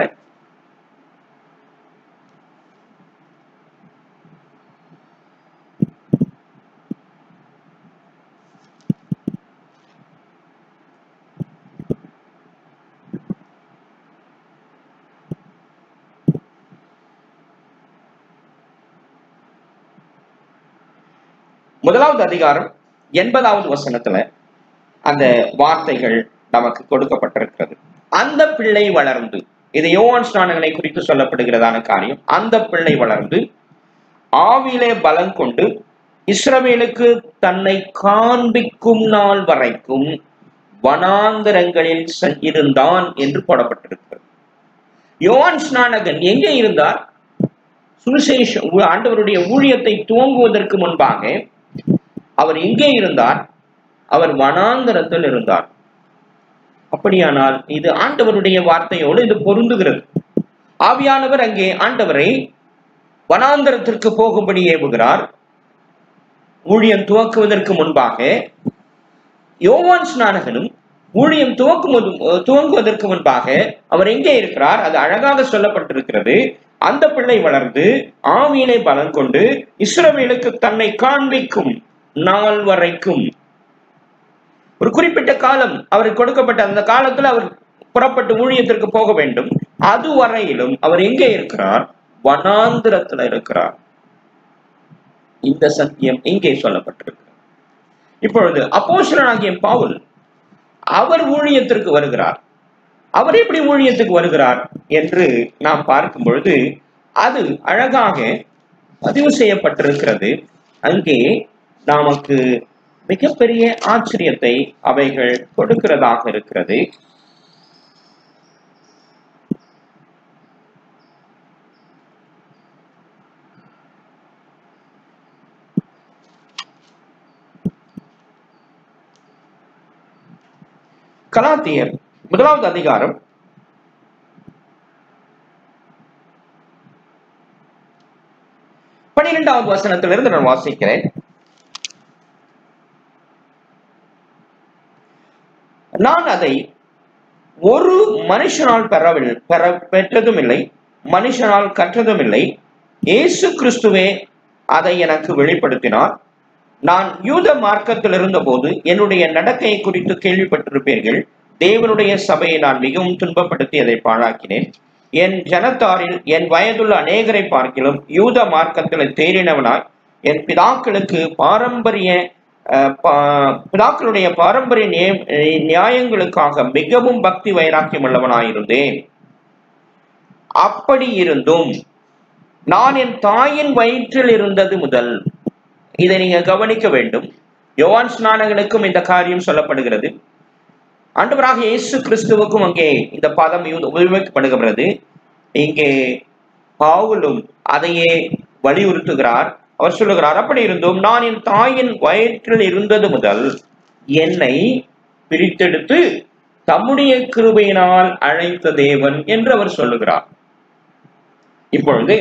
முதலாவது அதிகாரம் எண்பதாவது வசனத்துல அந்த வார்த்தைகள் நமக்கு கொடுக்கப்பட்டிருக்கிறது அந்த பிள்ளை வளர்ந்து இது யோவான் ஸ்நானகனை குறித்து சொல்லப்படுகிறதான காரியம் அந்த பிள்ளை வளர்ந்து ஆவிலே பலம் கொண்டு இஸ்ரவேலுக்கு தன்னை காண்பிக்கும் நாள் வரைக்கும் வனாந்தரங்களில் செ- இருந்தான் என்று போடப்பட்டிருக்கிறது யோவான் ஸ்நானகன் எங்கே இருந்தார் சுவிசேஷ ஊ- ஆண்டவருடைய ஊழியத்தை துவங்குவதற்கு முன்பாக அவர் எங்கே இருந்தார் அவர் வனாந்தரத்தில் இருந்தார் அப்படியானால் இது ஆண்டவருடைய வார்த்தையோடு இது பொருந்துகிறது ஆவியானவர் அங்கே ஆண்டவரை வனாந்தரத்திற்கு போகும்படி ஏவுகிறார் ஊழியம் துவக்குவதற்கு முன்பாக யோவான் ஸ்நானகனும் ஊழியம் துவக்குவது துவங்குவதற்கு முன்பாக அவர் எங்கே இருக்கிறார் அது அழகாக சொல்லப்பட்டிருக்கிறது அந்த பிள்ளை வளர்ந்து ஆவியிலே பலம் கொண்டு இஸ்ரவேலுக்கு தன்னை காண்பிக்கும் நாள் வரைக்கும் ஒரு குறிப்பிட்ட காலம் அவருக்கு கொடுக்கப்பட்ட அந்த காலத்துல அவர் புறப்பட்டு ஊழியத்திற்கு போக வேண்டும் அது வரையிலும் அவர் எங்கே இருக்கிறார் வனாந்திரத்துல இருக்கிறார் இந்த சத்தியம் எங்கே சொல்லப்பட்டிருக்கு இப்பொழுது அப்போஸ்தலனாகிய பவுல் அவர் ஊழியத்திற்கு வருகிறார் அவர் எப்படி ஊழியத்துக்கு வருகிறார் என்று நாம் பார்க்கும் பொழுது அது அழகாக பதிவு செய்யப்பட்டிருக்கிறது அங்கே நமக்கு மிகப்பெரிய ஆச்சரியத்தை அவைகள் கொடுக்கிறதாக இருக்கிறது கலாத்தியர் முதலாவது அதிகாரம் பனிரெண்டாவது வசனத்திலிருந்து நான் வாசிக்கிறேன் நான் அதை ஒரு மனுஷனால் பெறவில்லை பெற பெற்றதும் இல்லை மனுஷனால் கற்றதும் இல்லை இயேசு கிறிஸ்துவே அதை எனக்கு வெளிப்படுத்தினார் நான் யூத மார்க்கத்தில் இருந்தபோது என்னுடைய நடக்கையை குறித்து கேள்விப்பட்டிருப்பீர்கள் தேவனுடைய சபையை நான் மிகவும் துன்பப்படுத்தி அதை பாழாக்கினேன் என் ஜனத்தாரில் என் வயதுள்ள அநேகரை பார்க்கிலும் யூத மார்க்கத்தில் தேறினவனாய் என் பிதாக்களுக்கு பாரம்பரிய அஹ், பா- பிதாக்களுடைய பாரம்பரிய நிய- நியாயங்களுக்காக மிகவும் பக்தி வைராக்கியம் உள்ளவனாயிருந்தேன் அப்படி இருந்தும் நான் என் தாயின் வயிற்றில் இருந்தது முதல் இதை நீங்க கவனிக்க வேண்டும் யோவான் ஸ்நானகனுக்கும் இந்த காரியம் சொல்லப்படுகிறது ஆண்டவராக இயேசு கிறிஸ்துவுக்கும் அங்கே இந்த பதம் யூ- உபயோகிக்கப்படுகிறது இங்கே பவுலும் அதையே வலியுறுத்துகிறார் அவர் சொல்லுகிறார் அப்படி இருந்தும் நான் என் தாயின் வயிற்றில் இருந்தது முதல் என்னை பிரித்தெடுத்து தம்முடைய கிருபையினால் அழைத்த தேவன் என்று அவர் சொல்லுகிறார் இப்பொழுது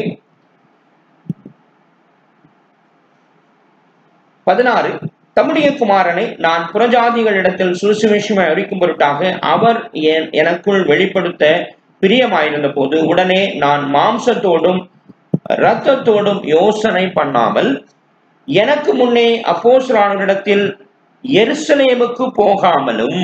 பதினாறு தம்முடைய குமாரனை நான் புறஜாதிகளிடத்தில் சுசுவிஷமாய் அறிக்கும் பொருட்டாக அவர் என் எனக்குள் வெளிப்படுத்த பிரியமாயிருந்த போது உடனே நான் மாம்சத்தோடும் இரத்தத்தோடும் யோசனை பண்ணாமல் எனக்கு முன்னே அப்போஸ்தலர்களிடத்தில் எருசலேமுக்கு போகாமலும்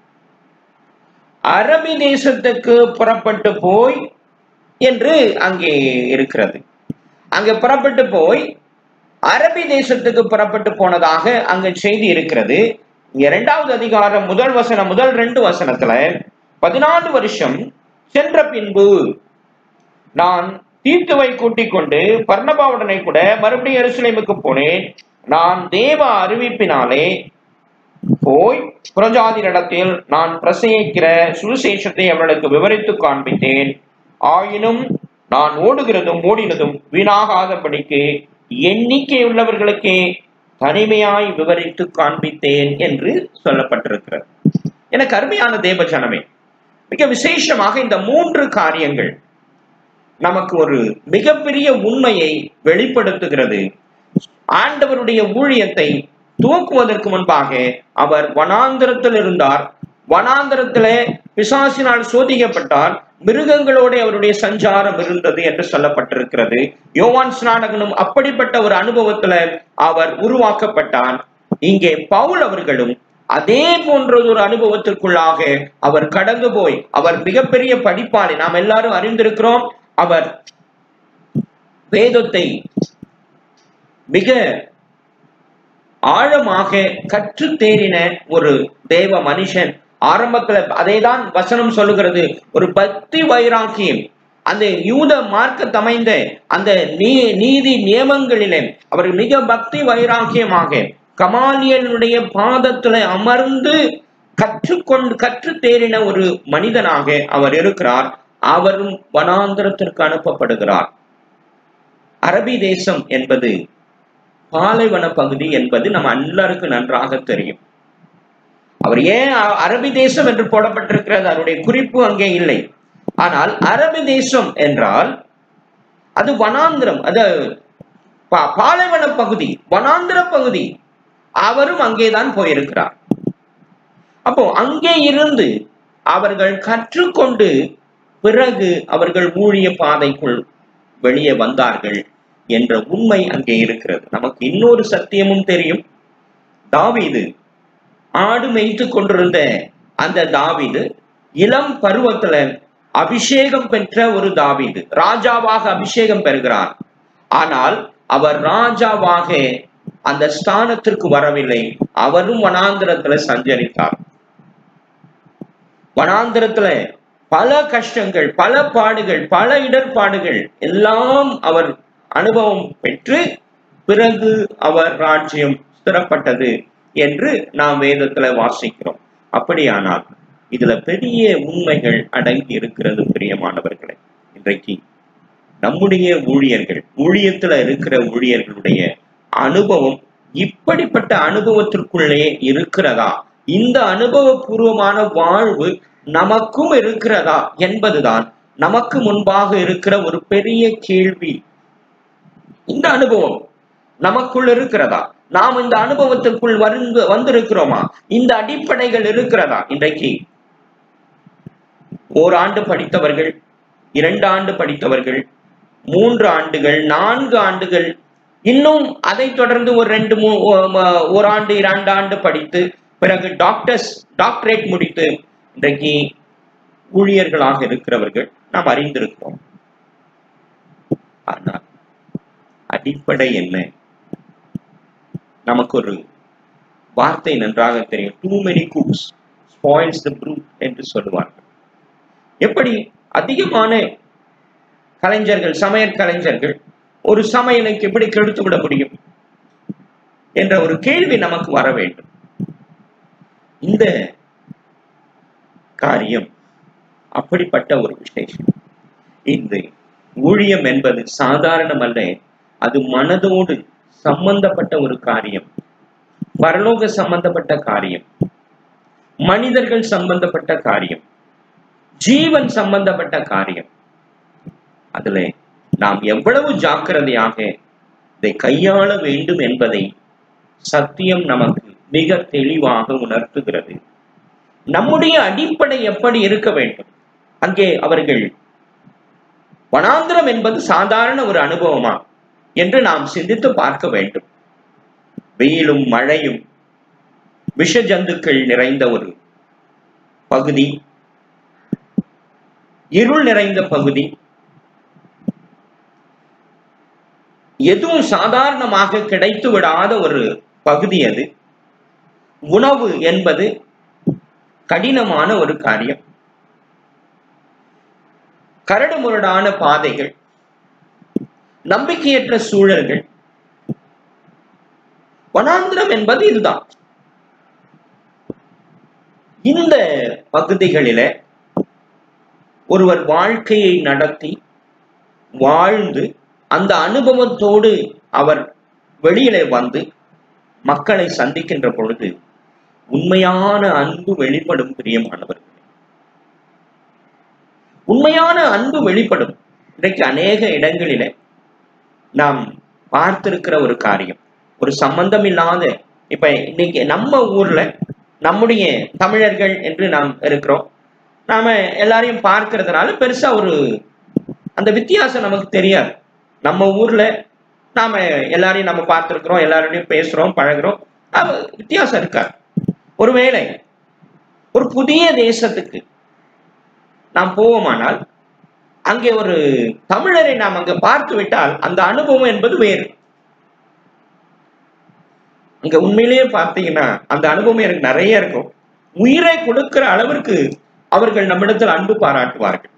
அரபி தேசத்துக்கு புறப்பட்டு போய் என்று அங்கே இருக்கிறது அங்கே புறப்பட்டு போய் அரபி தேசத்துக்கு புறப்பட்டு போனதாக அங்க செய்தி இருக்கிறது இங்க இரண்டாவது அதிகாரம் முதல் வசனம் முதல் ரெண்டு வசனத்துல பதினாலு வருஷம் சென்ற பின்பு நான் தீத்துவை கூட்டிக் கொண்டு பர்ணபாவுடனை கூட மறுபடியும் எருசலேமுக்கு போனேன் நான் தேவ அறிவிப்பினாலே போய் புறஜாதியிடத்தில் நான் பிரசங்கிக்கிற சுவிசேஷத்தை அவர்களுக்கு விவரித்து காண்பித்தேன் ஆயினும் நான் ஓடுகிறதும் ஓடினதும் வீணாகாதபடிக்கு எண்ணிக்கை உள்ளவர்களுக்கே தனிமையாய் விவரித்து காண்பித்தேன் என்று சொல்லப்பட்டிருக்கிறது எனக்கு அருமையான தேவ ஜனமே மிக விசேஷமாக இந்த மூன்று காரியங்கள் நமக்கு ஒரு மிகப்பெரிய உண்மையை வெளிப்படுத்துகிறது ஆண்டவருடைய ஊழியத்தை துவக்குவதற்கு முன்பாக அவர் வனாந்தரத்தில் இருந்தார் வனாந்தரத்திலே பிசாசினால் சோதிக்கப்பட்டார் மிருகங்களோட அவருடைய சஞ்சாரம் இருந்தது என்று சொல்லப்பட்டிருக்கிறது யோவான் ஸ்நானகனும் அப்படிப்பட்ட ஒரு அனுபவத்துல அவர் உருவாக்கப்பட்டார் இங்கே பவுல் அவர்களும் அதே போன்ற ஒரு அனுபவத்திற்குள்ளாக அவர் கடந்து போய் அவர் மிகப்பெரிய படிப்பாளி நாம் எல்லாரும் அறிந்திருக்கிறோம் அவர் வேதத்தை மிக ஆழமாக கற்று தேறின ஒரு தேவ மனுஷன் ஆரம்பத்துல அதேதான் வசனம் சொல்லுகிறது ஒரு பக்தி வைராக்கியம் அந்த யூத மார்க்க அமைந்த அந்த நீ நீதி நியமங்களிலே அவர் மிக பக்தி வைராக்கியமாக கமாலியனுடைய பாதத்துல அமர்ந்து கற்றுக்கொண்டு கற்று தேறின ஒரு மனிதனாக அவர் இருக்கிறார் அவரும் வனாந்திரத்திற்கு அனுப்பப்படுகிறார் அரபி தேசம் என்பது பாலைவன பகுதி என்பது நம்ம எல்லாருக்கும் நன்றாக தெரியும் அவர் ஏன் அ- அரபி தேசம் என்று போடப்பட்டிருக்கிறது அவருடைய குறிப்பு அங்கே இல்லை ஆனால் அரபி தேசம் என்றால் அது வனாந்திரம் அது பா- பாலைவன பகுதி வனாந்திர பகுதி அவரும் அங்கேதான் போயிருக்கிறார் அப்போ அங்கே இருந்து அவர்கள் கற்றுக்கொண்டு பிறகு அவர்கள் ஊழிய பாதைக்குள் வெளியே வந்தார்கள் என்ற உண்மை அங்கே இருக்கிறது நமக்கு இன்னொரு சத்தியமும் தெரியும் தாவீது ஆடு மேய்த்து கொண்டிருந்த அந்த தாவீது இளம் பருவத்துல அபிஷேகம் பெற்ற ஒரு தாவீது ராஜாவாக அபிஷேகம் பெறுகிறார் ஆனால் அவர் ராஜாவாக அந்த ஸ்தானத்திற்கு வரவில்லை அவரும் வனாந்திரத்துல சஞ்சரித்தார் வனாந்திரத்துல பல கஷ்டங்கள் பல பாடுகள் பல இடர்பாடுகள் எல்லாம் அவர் அனுபவம் பெற்று பிறகு அவர் ராஜ்யம் ஸ்திரப்பட்டது என்று நாம் வேதத்துல வாசிக்கிறோம் அப்படியானால் இதுல பெரிய உண்மைகள் அடங்கி இருக்கிறது பிரியமானவர்களே இன்றைக்கு நம்முடைய ஊழியர்கள் ஊழியத்துல இருக்கிற ஊழியர்களுடைய அனுபவம் இப்படிப்பட்ட அனுபவத்திற்குள்ளே இருக்கிறதா இந்த அனுபவபூர்வமான வாழ்வு நமக்கும் இருக்கிறதா என்பதுதான் நமக்கு முன்பாக இருக்கிற ஒரு பெரிய கேள்வி இந்த அனுபவம் நமக்குள் இருக்கிறதா நாம் இந்த அனுபவத்திற்குள் வந்து வந்திருக்கிறோமா இந்த அடிப்படைகள் இருக்கிறதா இன்றைக்கு ஓராண்டு படித்தவர்கள் இரண்டு ஆண்டு படித்தவர்கள் மூன்று ஆண்டுகள் நான்கு ஆண்டுகள் இன்னும் அதை தொடர்ந்து ஒரு ரெண்டு மூ ஓ- ம- ஒரு ஆண்டு இரண்டு ஆண்டு படித்து பிறகு டாக்டர்ஸ் டாக்டரேட் முடித்து இன்றைக்கு ஊழியர்களாக இருக்கிறவர்கள் நாம் அறிந்திருக்கிறோம் ஆனால் அடிப்படை என்ன நமக்கு ஒரு வார்த்தை நன்றாக தெரியும் too many cooks spoils the broth என்று சொல்லுவார்கள் எப்படி அதிகமான கலைஞர்கள் சமையல் கலைஞர்கள் ஒரு சமையலுக்கு எப்படி கெடுத்து விட முடியும் என்ற ஒரு கேள்வி நமக்கு வர வேண்டும் இந்த காரியம் அப்படிப்பட்ட ஒரு விசேஷம் இந்த ஊழியம் என்பது சாதாரணமல்ல அது மனதோடு சம்பந்தப்பட்ட ஒரு காரியம் பரலோக சம்பந்தப்பட்ட காரியம் மனிதர்கள் சம்பந்தப்பட்ட காரியம் ஜீவன் சம்பந்தப்பட்ட காரியம் அதுல நாம் எவ்வளவு ஜாக்கிரதையாக இதை கையாள வேண்டும் என்பதை சத்தியம் நமக்கு மிக தெளிவாக உணர்த்துகிறது நம்முடைய அடிப்படை எப்படி இருக்க வேண்டும் அங்கே அவர்கள் வனாந்திரம் என்பது சாதாரண ஒரு அனுபவமா என்று நாம் சிந்தித்து பார்க்க வேண்டும் வெயிலும் மழையும் விஷ ஜந்துக்கள் நிறைந்த ஒரு பகுதி இருள் நிறைந்த பகுதி எதுவும் சாதாரணமாக கிடைத்து விடாத ஒரு பகுதி அது உணவு என்பது கடினமான ஒரு காரியம் கரடுமுரடான பாதைகள் நம்பிக்கையற்ற சூழல்கள் வனாந்திரம் என்பது இதுதான் இந்த பகுதிகளில ஒருவர் வாழ்க்கையை நடத்தி வாழ்ந்து அந்த அனுபவத்தோடு அவர் வெளியிலே வந்து மக்களை சந்திக்கின்ற பொழுது உண்மையான அன்பு வெளிப்படும் பிரியமானவர் உண்மையான அன்பு வெளிப்படும் இன்றைக்கு அநேக இடங்களிலே நாம் பார்த்திருக்கிற ஒரு காரியம் ஒரு சம்பந்தம் இல்லாத இப்ப இன்னைக்கு நம்ம ஊர்ல நம்முடைய தமிழர்கள் என்று நாம் இருக்கிறோம் நாம எல்லாரையும் பார்க்கறதுனால பெருசா ஒரு அந்த வித்தியாசம் நமக்கு தெரியாது நம்ம ஊர்ல நாம எல்லாரையும் நம்ம பார்த்திருக்கிறோம் எல்லாரோடையும் பேசுறோம் பழகுறோம் அது வித்தியாசம் இருக்காது ஒருவேளை ஒரு புதிய தேசத்துக்கு நாம் போவோமானால் அங்கே ஒரு தமிழரை நாம் அங்க பார்த்து விட்டால் அந்த அனுபவம் என்பது வேறு அங்க உண்மையிலேயே பார்த்தீங்கன்னா அந்த அனுபவம் எனக்கு நிறைய இருக்கும் உயிரை கொடுக்கிற அளவிற்கு அவர்கள் நம்மிடத்தில் அன்பு பாராட்டுவார்கள்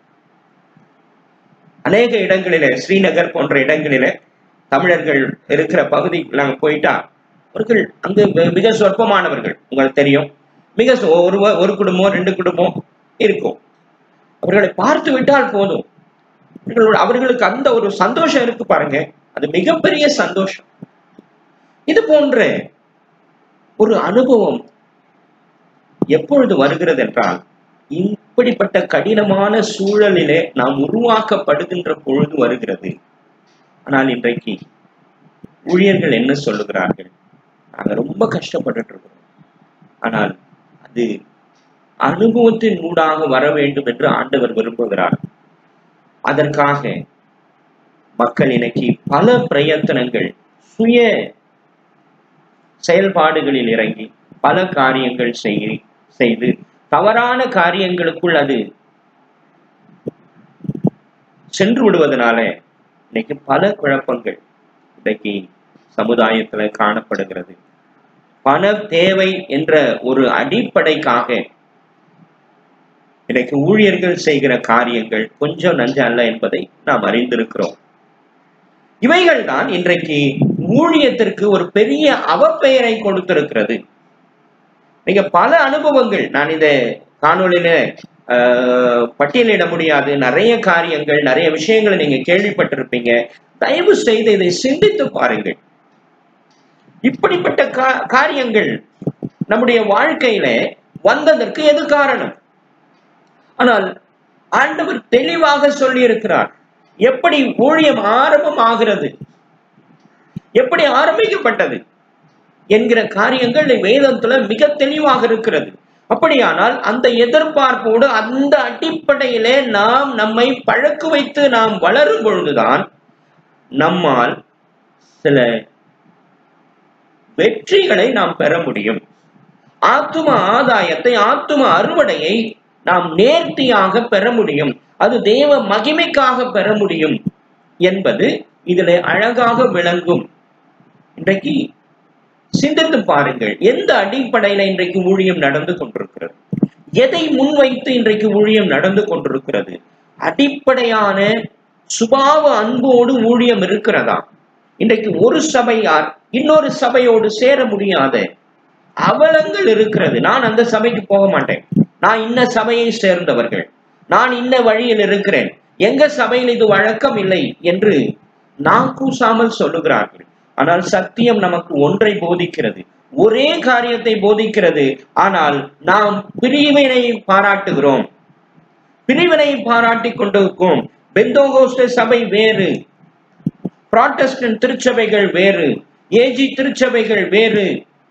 அநேக இடங்களிலே ஸ்ரீநகர் போன்ற இடங்களிலே தமிழர்கள் இருக்கிற பகுதி நாங்க போயிட்டா அவர்கள் அங்கு மி- மிக சொற்பமானவர்கள் உங்களுக்கு தெரியும் மிக சொ- ஒரு வ- ஒரு குடும்பம் ரெண்டு குடும்பம் இருக்கும் அவர்களை பார்த்து விட்டால் போதும் அவர்களோட அவர்களுக்கு அந்த ஒரு சந்தோஷம் இருக்கு பாருங்க அது மிகப்பெரிய சந்தோஷம் இது போன்ற ஒரு அனுபவம் எப்பொழுது வருகிறது என்றால் இப்படிப்பட்ட கடினமான சூழலிலே நாம் உருவாக்கப்படுகின்ற பொழுது வருகிறது ஆனால் இன்றைக்கு ஊழியர்கள் என்ன சொல்லுகிறார்கள் நாங்க ரொம்ப கஷ்டப்பட்டுட்டு இருக்கிறோம் ஆனால் அது அனுபவத்தின் ஊடாக வர வேண்டும் என்று ஆண்டவர் விரும்புகிறார் அதற்காக மக்கள் இன்னைக்கு பல பிரயத்தனங்கள் சுய செயல்பாடுகளில் இறங்கி பல காரியங்கள் செய் செய்து தவறான காரியங்களுக்குள் அது சென்று விடுவதனால இன்னைக்கு பல குழப்பங்கள் இன்னைக்கு சமுதாயத்துல காணப்படுகிறது பண தேவை என்ற ஒரு அடிப்படைக்காக இன்னைக்கு ஊழியர்கள் செய்கிற காரியங்கள் கொஞ்சம் நஞ்சம் அல்ல என்பதை நாம் அறிந்திருக்கிறோம் இவைகள் தான் இன்றைக்கு ஊழியத்திற்கு ஒரு பெரிய அவப்பெயரை கொடுத்திருக்கிறது நீங்க பல அனுபவங்கள் நான் இந்த காணொளியில ஆஹ், பட்டியலிட முடியாது நிறைய காரியங்கள் நிறைய விஷயங்களை நீங்க கேள்விப்பட்டிருப்பீங்க தயவு செய்து இதை சிந்தித்து பாருங்கள் இப்படிப்பட்ட கா- காரியங்கள் நம்முடைய வாழ்க்கையில வந்ததற்கு எது காரணம் ஆனால் ஆண்டவர் தெளிவாக சொல்லி இருக்கிறார் எப்படி ஊழியம் ஆரம்பம் ஆகிறது எப்படி ஆரம்பிக்கப்பட்டது என்கிற காரியங்கள் வேதத்துல மிக தெளிவாக இருக்கிறது அப்படியானால் அந்த எதிர்பார்ப்போடு அந்த அடிப்படையிலே நாம் நம்மை பழக்கு வைத்து நாம் வளரும் பொழுதுதான் நம்மால் சில வெற்றிகளை நாம் பெற முடியும் ஆத்தும ஆதாயத்தை ஆத்தும அறுவடையை நாம் நேர்த்தியாக பெற முடியும் அது தேவ மகிமைக்காக பெற முடியும் என்பது இதிலே அழகாக விளங்கும் இன்றைக்கு சிந்தித்து பாருங்கள் எந்த அடிப்படையில இன்றைக்கு ஊழியம் நடந்து கொண்டிருக்கிறது எதை முன்வைத்து இன்றைக்கு ஊழியம் நடந்து கொண்டிருக்கிறது அடிப்படையான சுபாவ அன்போடு ஊழியம் இருக்கிறதா இன்றைக்கு ஒரு சபையார் இன்னொரு சபையோடு சேர முடியாத அவலங்கள் இருக்கிறது நான் அந்த சபைக்கு போக மாட்டேன் நான் இன்ன சபையை சேர்ந்தவர்கள் நான் இன்ன வழியில் இருக்கிறேன் எங்க சபையில் இது வழக்கம் இல்லை என்று நான் கூசாமல் சொல்லுகிறார்கள் ஆனால் சத்தியம் நமக்கு ஒன்றை போதிக்கிறது ஒரே காரியத்தை போதிக்கிறது ஆனால் நாம் பிரிவினை பாராட்டுகிறோம் பிரிவினை பாராட்டிக் கொண்டிருக்கோம் பெந்தோகோஸ்ட சபை வேறு புராட்டஸ்டன்ட் திருச்சபைகள் வேறு ஏஜி திருச்சபைகள் வேறு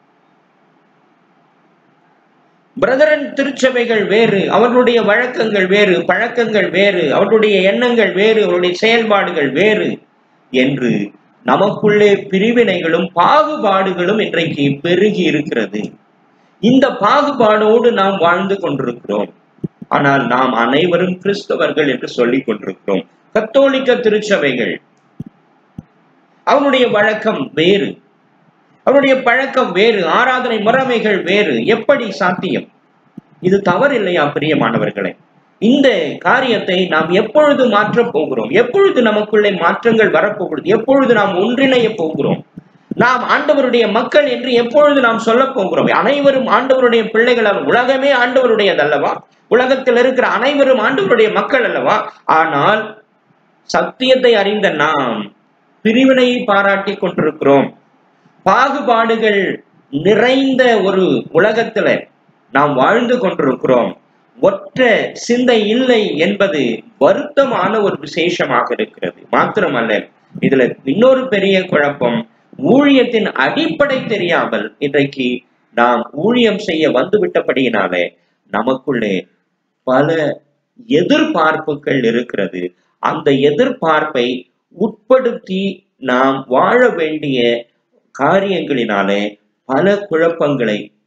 பிரதரன் திருச்சபைகள் வேறு அவர்களுடைய வழக்கங்கள் வேறு பழக்கங்கள் வேறு அவர்களுடைய எண்ணங்கள் வேறு அவருடைய செயல்பாடுகள் வேறு என்று நமக்குள்ளே பிரிவினைகளும் பாகுபாடுகளும் இன்றைக்கு பெருகி இருக்கிறது இந்த பாகுபாடோடு நாம் வாழ்ந்து கொண்டிருக்கிறோம் ஆனால் நாம் அனைவரும் கிறிஸ்தவர்கள் என்று சொல்லிக் கொண்டிருக்கிறோம் கத்தோலிக்க திருச்சபைகள் அவனுடைய வழக்கம் வேறு அவருடைய பழக்கம் வேறு ஆராதனை முறைமைகள் வேறு எப்படி சாத்தியம் இது தவறில்லையா பிரியமானவர்களே இந்த காரியத்தை நாம் எப்பொழுது மாற்றப் போகிறோம் எப்பொழுது நமக்குள்ளே மாற்றங்கள் வரப்போகிறது எப்பொழுது நாம் ஒன்றிணைய போகிறோம் நாம் ஆண்டவருடைய மக்கள் என்று எப்பொழுது நாம் சொல்ல போகிறோம் அனைவரும் ஆண்டவருடைய பிள்ளைகள் அல்ல. உலகமே ஆண்டவருடையதல்லவா உலகத்தில் இருக்கிற அனைவரும் ஆண்டவருடைய மக்கள் அல்லவா ஆனால் சத்தியத்தை அறிந்த நாம் பிரிவினையை பாராட்டி கொண்டிருக்கிறோம் பாகுபாடுகள் நிறைந்த ஒரு உலகத்துல நாம் வாழ்ந்து கொண்டிருக்கிறோம் ஒற்ற சிந்தை இல்லை என்பது வருத்தமான ஒரு விசேஷமாக இருக்கிறது மாத்திரமல்ல இதுல இன்னொரு பெரிய குழப்பம் ஊழியத்தின் அடிப்படை தெரியாமல் இன்றைக்கு நாம் ஊழியம் செய்ய வந்துவிட்டபடியினாலே நமக்குள்ளே பல எதிர்பார்ப்புகள் இருக்கிறது அந்த எதிர்பார்ப்பை உட்படுத்தி நாம் வாழ வேண்டிய காரியங்களினாலே பல குழப்பங்களை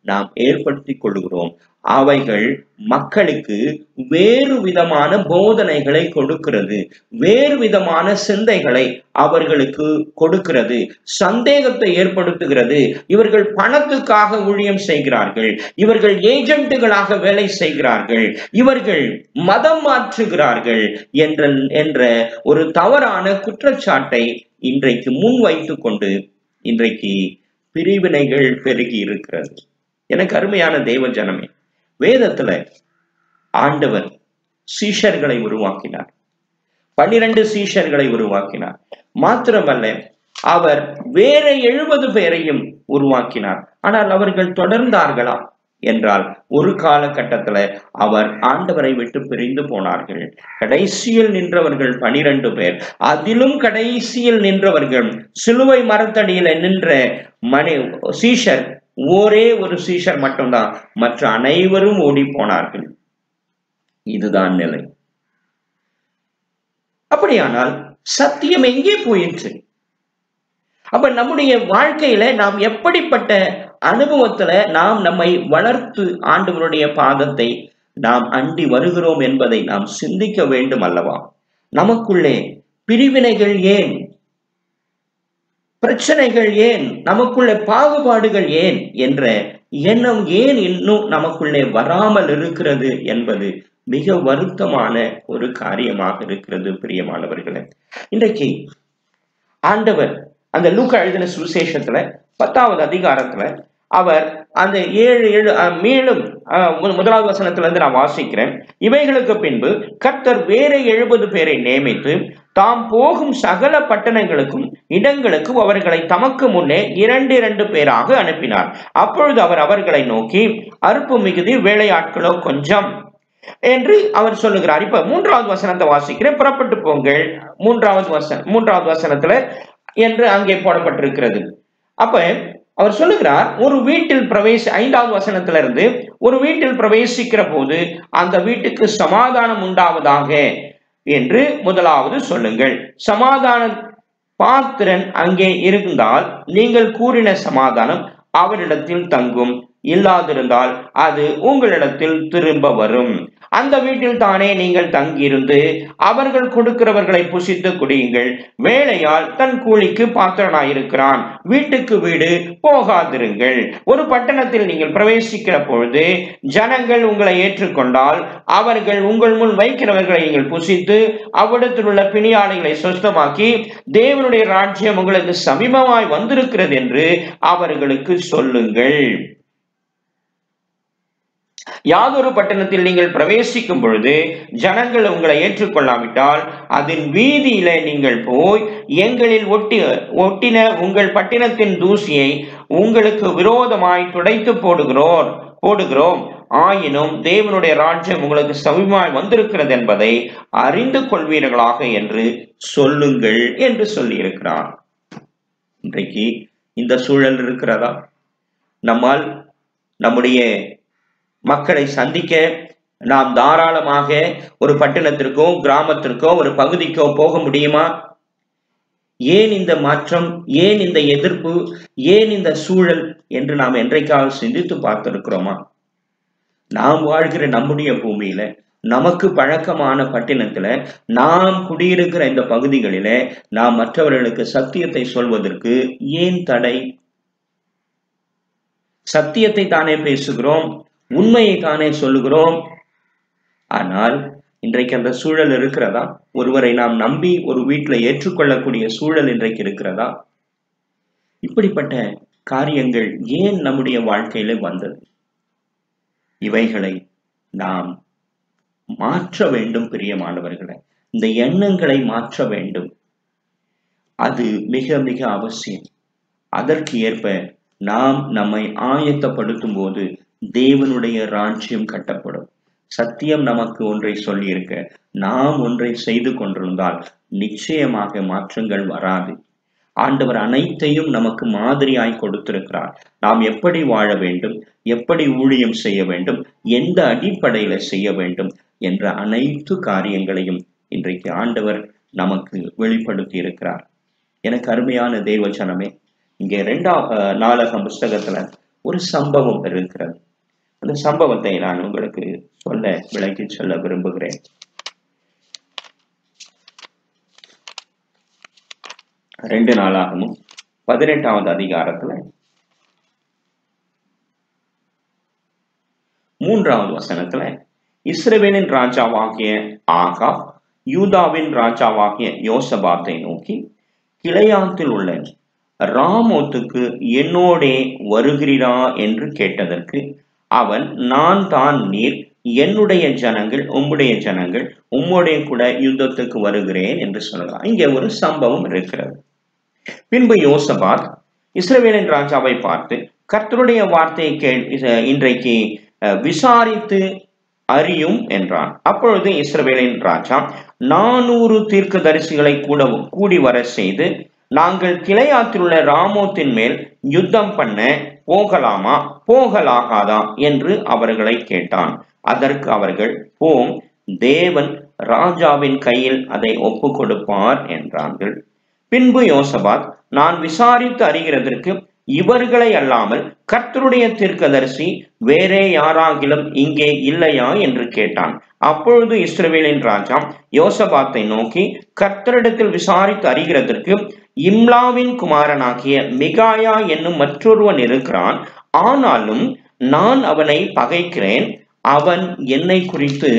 நாம் ஏற்படுத்தி கொள்கிறோம் அவைகள் மக்களுக்கு வேறு விதமான போதனைகளை கொடுக்கிறது வேறு விதமான சிந்தைகளை அவர்களுக்கு கொடுக்கிறது சந்தேகத்தை ஏற்படுத்துகிறது இவர்கள் பணத்துக்காக ஊழியம் செய்கிறார்கள் இவர்கள் ஏஜென்ட்டுகளாக வேலை செய்கிறார்கள் இவர்கள் மதம் மாற்றுகிறார்கள் என்ற என்ற ஒரு தவறான குற்றச்சாட்டை இன்றைக்கு முன்வைத்து கொண்டு இன்றைக்கு பிரிவினைகள் பெருகி இருக்கிறது எனக்கு அருமையான தெய்வ ஜனமே வேதத்துல ஆண்டவர் சீஷர்களை உருவாக்கினார் பன்னிரண்டு சீஷர்களை உருவாக்கினார் மாத்திரமல்ல அவர் வேற எழுபது பேரையும் உருவாக்கினார் ஆனால் அவர்கள் தொடர்ந்தார்களா என்றால் ஒரு காலகட்டத்துல அவர் ஆண்டவரை விட்டு பிரிந்து போனார்கள் கடைசியில் நின்றவர்கள் பனிரெண்டு பேர் அதிலும் கடைசியில் நின்றவர்கள் சிலுவை மரத்தடியில நின்ற மணி சீஷர் ஒரே ஒரு சீஷர் மட்டும்தான் மற்ற அனைவரும் ஓடி போனார்கள் இதுதான் நிலை அப்படியானால் சத்தியம் எங்கே போயிற்று அப்ப நம்முடைய வாழ்க்கையில நாம் எப்படிப்பட்ட அனுபவத்துல நாம் நம்மை வளர்த்து ஆண்டவருடைய பாதத்தை நாம் அண்டி வருகிறோம் என்பதை நாம் சிந்திக்க வேண்டும் அல்லவா நமக்குள்ளே பிரிவினைகள் ஏன் பிரச்சனைகள் ஏன் நமக்குள்ள பாகுபாடுகள் ஏன் என்ற எண்ணம் ஏன் இன்னும் நமக்குள்ளே வராமல் இருக்கிறது என்பது மிக வருத்தமான ஒரு காரியமாக இருக்கிறது பிரியமானவர்களே இன்றைக்கு ஆண்டவர் அந்த லூக்கா எழுதின சுவிசேஷத்துல பத்தாவது அதிகாரத்துல அவர் அந்த ஏழு ஏழு அஹ், மேலும் அஹ், மு- முதலாவது வசனத்துல இருந்து நான் வாசிக்கிறேன் இவைகளுக்கு பின்பு கர்த்தர் வேற எழுபது பேரை நியமித்து தாம் போகும் சகல பட்டணங்களுக்கும் இடங்களுக்கும் அவர்களை தமக்கு முன்னே இரண்டு இரண்டு பேராக அனுப்பினார் அப்பொழுது அவர் அவர்களை நோக்கி அறுப்பு மிகுதி வேலையாட்களோ கொஞ்சம் என்று அவர் சொல்லுகிறார் இப்ப மூன்றாவது வசனத்தை வாசிக்கிறேன் புறப்பட்டு போங்கள் மூன்றாவது வசனம் மூன்றாவது வசனத்துல என்று அங்கே போடப்பட்டிருக்கிறது அப்ப அவர் சொல்லுகிறார் ஒரு வீட்டில் பிரவேசி ஐந்தாவது வசனத்துல இருந்து ஒரு வீட்டில் பிரவேசிக்கிற போது அந்த வீட்டுக்கு சமாதானம் உண்டாவதாக என்று முதலாவது சொல்லுங்கள் சமாதான பாத்திரன் அங்கே இருந்தால் நீங்கள் கூறின சமாதானம் அவரிடத்தில் தங்கும் இல்லாதிருந்தால் அது உங்களிடத்தில் திரும்ப வரும் அந்த வீட்டில் தானே நீங்கள் தங்கியிருந்து அவர்கள் கொடுக்கிறவர்களை புசித்து குடியுங்கள் வேலையால் தன் கூலிக்கு பாத்திரனாயிருக்கிறான் வீட்டுக்கு வீடு போகாதிருங்கள் ஒரு பட்டணத்தில் நீங்கள் பிரவேசிக்கிற பொழுது ஜனங்கள் உங்களை ஏற்றுக்கொண்டால் அவர்கள் உங்கள் முன் வைக்கிறவர்களை நீங்கள் புசித்து அவ்விடத்தில் உள்ள பிணியாளிகளை சுத்தமாக்கி தேவனுடைய ராஜ்யம் உங்களுக்கு சமீபமாய் வந்திருக்கிறது என்று அவர்களுக்கு சொல்லுங்கள் யாதொரு பட்டணத்தில் நீங்கள் பிரவேசிக்கும் பொழுது ஜனங்கள் உங்களை ஏற்றுக்கொள்ளாவிட்டால் அதன் வீதியில நீங்கள் போய் எங்களில் ஒட்டி ஒட்டின உங்கள் பட்டினத்தின் தூசியை உங்களுக்கு விரோதமாய் துடைத்து போடுகிறோர் போடுகிறோம் ஆயினும் தேவனுடைய ராஜ்யம் உங்களுக்கு சமீபமாய் வந்திருக்கிறது என்பதை அறிந்து கொள்வீர்களாக என்று சொல்லுங்கள் என்று சொல்லியிருக்கிறார் இன்றைக்கு இந்த சூழல் இருக்கிறதா நம்மால் நம்முடைய மக்களை சந்திக்க நாம் தாராளமாக ஒரு பட்டணத்திற்கோ கிராமத்திற்கோ ஒரு பகுதிக்கோ போக முடியுமா ஏன் இந்த மாற்றம் ஏன் இந்த எதிர்ப்பு ஏன் இந்த சூழல் என்று நாம் என்றைக்காவது சிந்தித்து பார்த்திருக்கிறோமா நாம் வாழ்கிற நம்முடைய பூமியில நமக்கு பழக்கமான பட்டினத்துல நாம் குடியிருக்கிற இந்த பகுதிகளில நாம் மற்றவர்களுக்கு சத்தியத்தை சொல்வதற்கு ஏன் தடை சத்தியத்தை தானே பேசுகிறோம் உண்மையை தானே சொல்லுகிறோம் ஆனால் இன்றைக்கு அந்த சூழல் இருக்கிறதா ஒருவரை நாம் நம்பி ஒரு வீட்டுல ஏற்றுக்கொள்ளக்கூடிய சூழல் இன்றைக்கு இருக்கிறதா இப்படிப்பட்ட காரியங்கள் ஏன் நம்முடைய வாழ்க்கையில வந்தது இவைகளை நாம் மாற்ற வேண்டும் பிரியமானவர்களை இந்த எண்ணங்களை மாற்ற வேண்டும் அது மிக மிக அவசியம் அதற்கு ஏற்ப நாம் நம்மை ஆயத்தப்படுத்தும் போது தேவனுடைய ராஜ்யம் கட்டப்படும் சத்தியம் நமக்கு ஒன்றை சொல்லியிருக்க நாம் ஒன்றை செய்து கொண்டிருந்தால் நிச்சயமாக மாற்றங்கள் வராது ஆண்டவர் அனைத்தையும் நமக்கு மாதிரியாய் கொடுத்திருக்கிறார் நாம் எப்படி வாழ வேண்டும் எப்படி ஊழியம் செய்ய வேண்டும் எந்த அடிப்படையில செய்ய வேண்டும் என்ற அனைத்து காரியங்களையும் இன்றைக்கு ஆண்டவர் நமக்கு வெளிப்படுத்தி இருக்கிறார் எனக்கு அருமையான தெய்வ ஜனமே இங்கே இரண்டாம் அஹ், நாடகம் புஸ்தகத்துல ஒரு சம்பவம் இருக்கிறது அந்த சம்பவத்தை நான் உங்களுக்கு சொல்ல விளக்கி சொல்ல விரும்புகிறேன் ரெண்டு நாளாகவும் பதினெட்டாவது அதிகாரத்துல மூன்றாவது வசனத்துல இஸ்ரவேலின் ராஜாவாகிய ஆகா யூதாவின் ராஜாவாகிய யோசபாத்தை நோக்கி கிளையாத்தில் உள்ள ராமோத்துக்கு என்னோடே வருகிறீரா என்று கேட்டதற்கு அவன் நான் தான் நீர் என்னுடைய ஜனங்கள் உம்முடைய ஜனங்கள் உம்முடைய கூட யுத்தத்துக்கு வருகிறேன் என்று சொல்லலாம் இங்கே ஒரு சம்பவம் இருக்கிறது பின்பு யோசபாத் இஸ்ரவேலின் ராஜாவை பார்த்து கர்த்தருடைய வார்த்தையை கேள் இச- இன்றைக்கு அஹ், விசாரித்து அறியும் என்றான் அப்பொழுது இஸ்ரவேலின் ராஜா நானூறு தீர்க்கதரிசிகளை கூட கூடி வர செய்து நாங்கள் கிளையாத்தில் உள்ள ராமோத்தின் மேல் யுத்தம் பண்ண போகலாமா போகலாகாதா என்று அவர்களை கேட்டான் அதற்கு அவர்கள் போம் தேவன் ராஜாவின் கையில் அதை ஒப்பு கொடுப்பார் என்றார்கள் பின்பு யோசபாத் நான் விசாரித்து அறிகிறதற்கு இவர்களை அல்லாமல் கர்த்தருடைய தீர்க்கதரிசி வேறே யாராகிலும் இங்கே இல்லையா என்று கேட்டான் அப்பொழுது இஸ்ரவேலின் ராஜா யோசபாத்தை நோக்கி கர்த்தரிடத்தில் விசாரித்து அறிகிறதற்கு இம்லாவின் குமாரனாகிய மிகாயா என்னும் மற்றொருவன் இருக்கிறான் ஆனாலும் நான் அவனை பகைக்கிறேன் அவன் என்னை குறித்து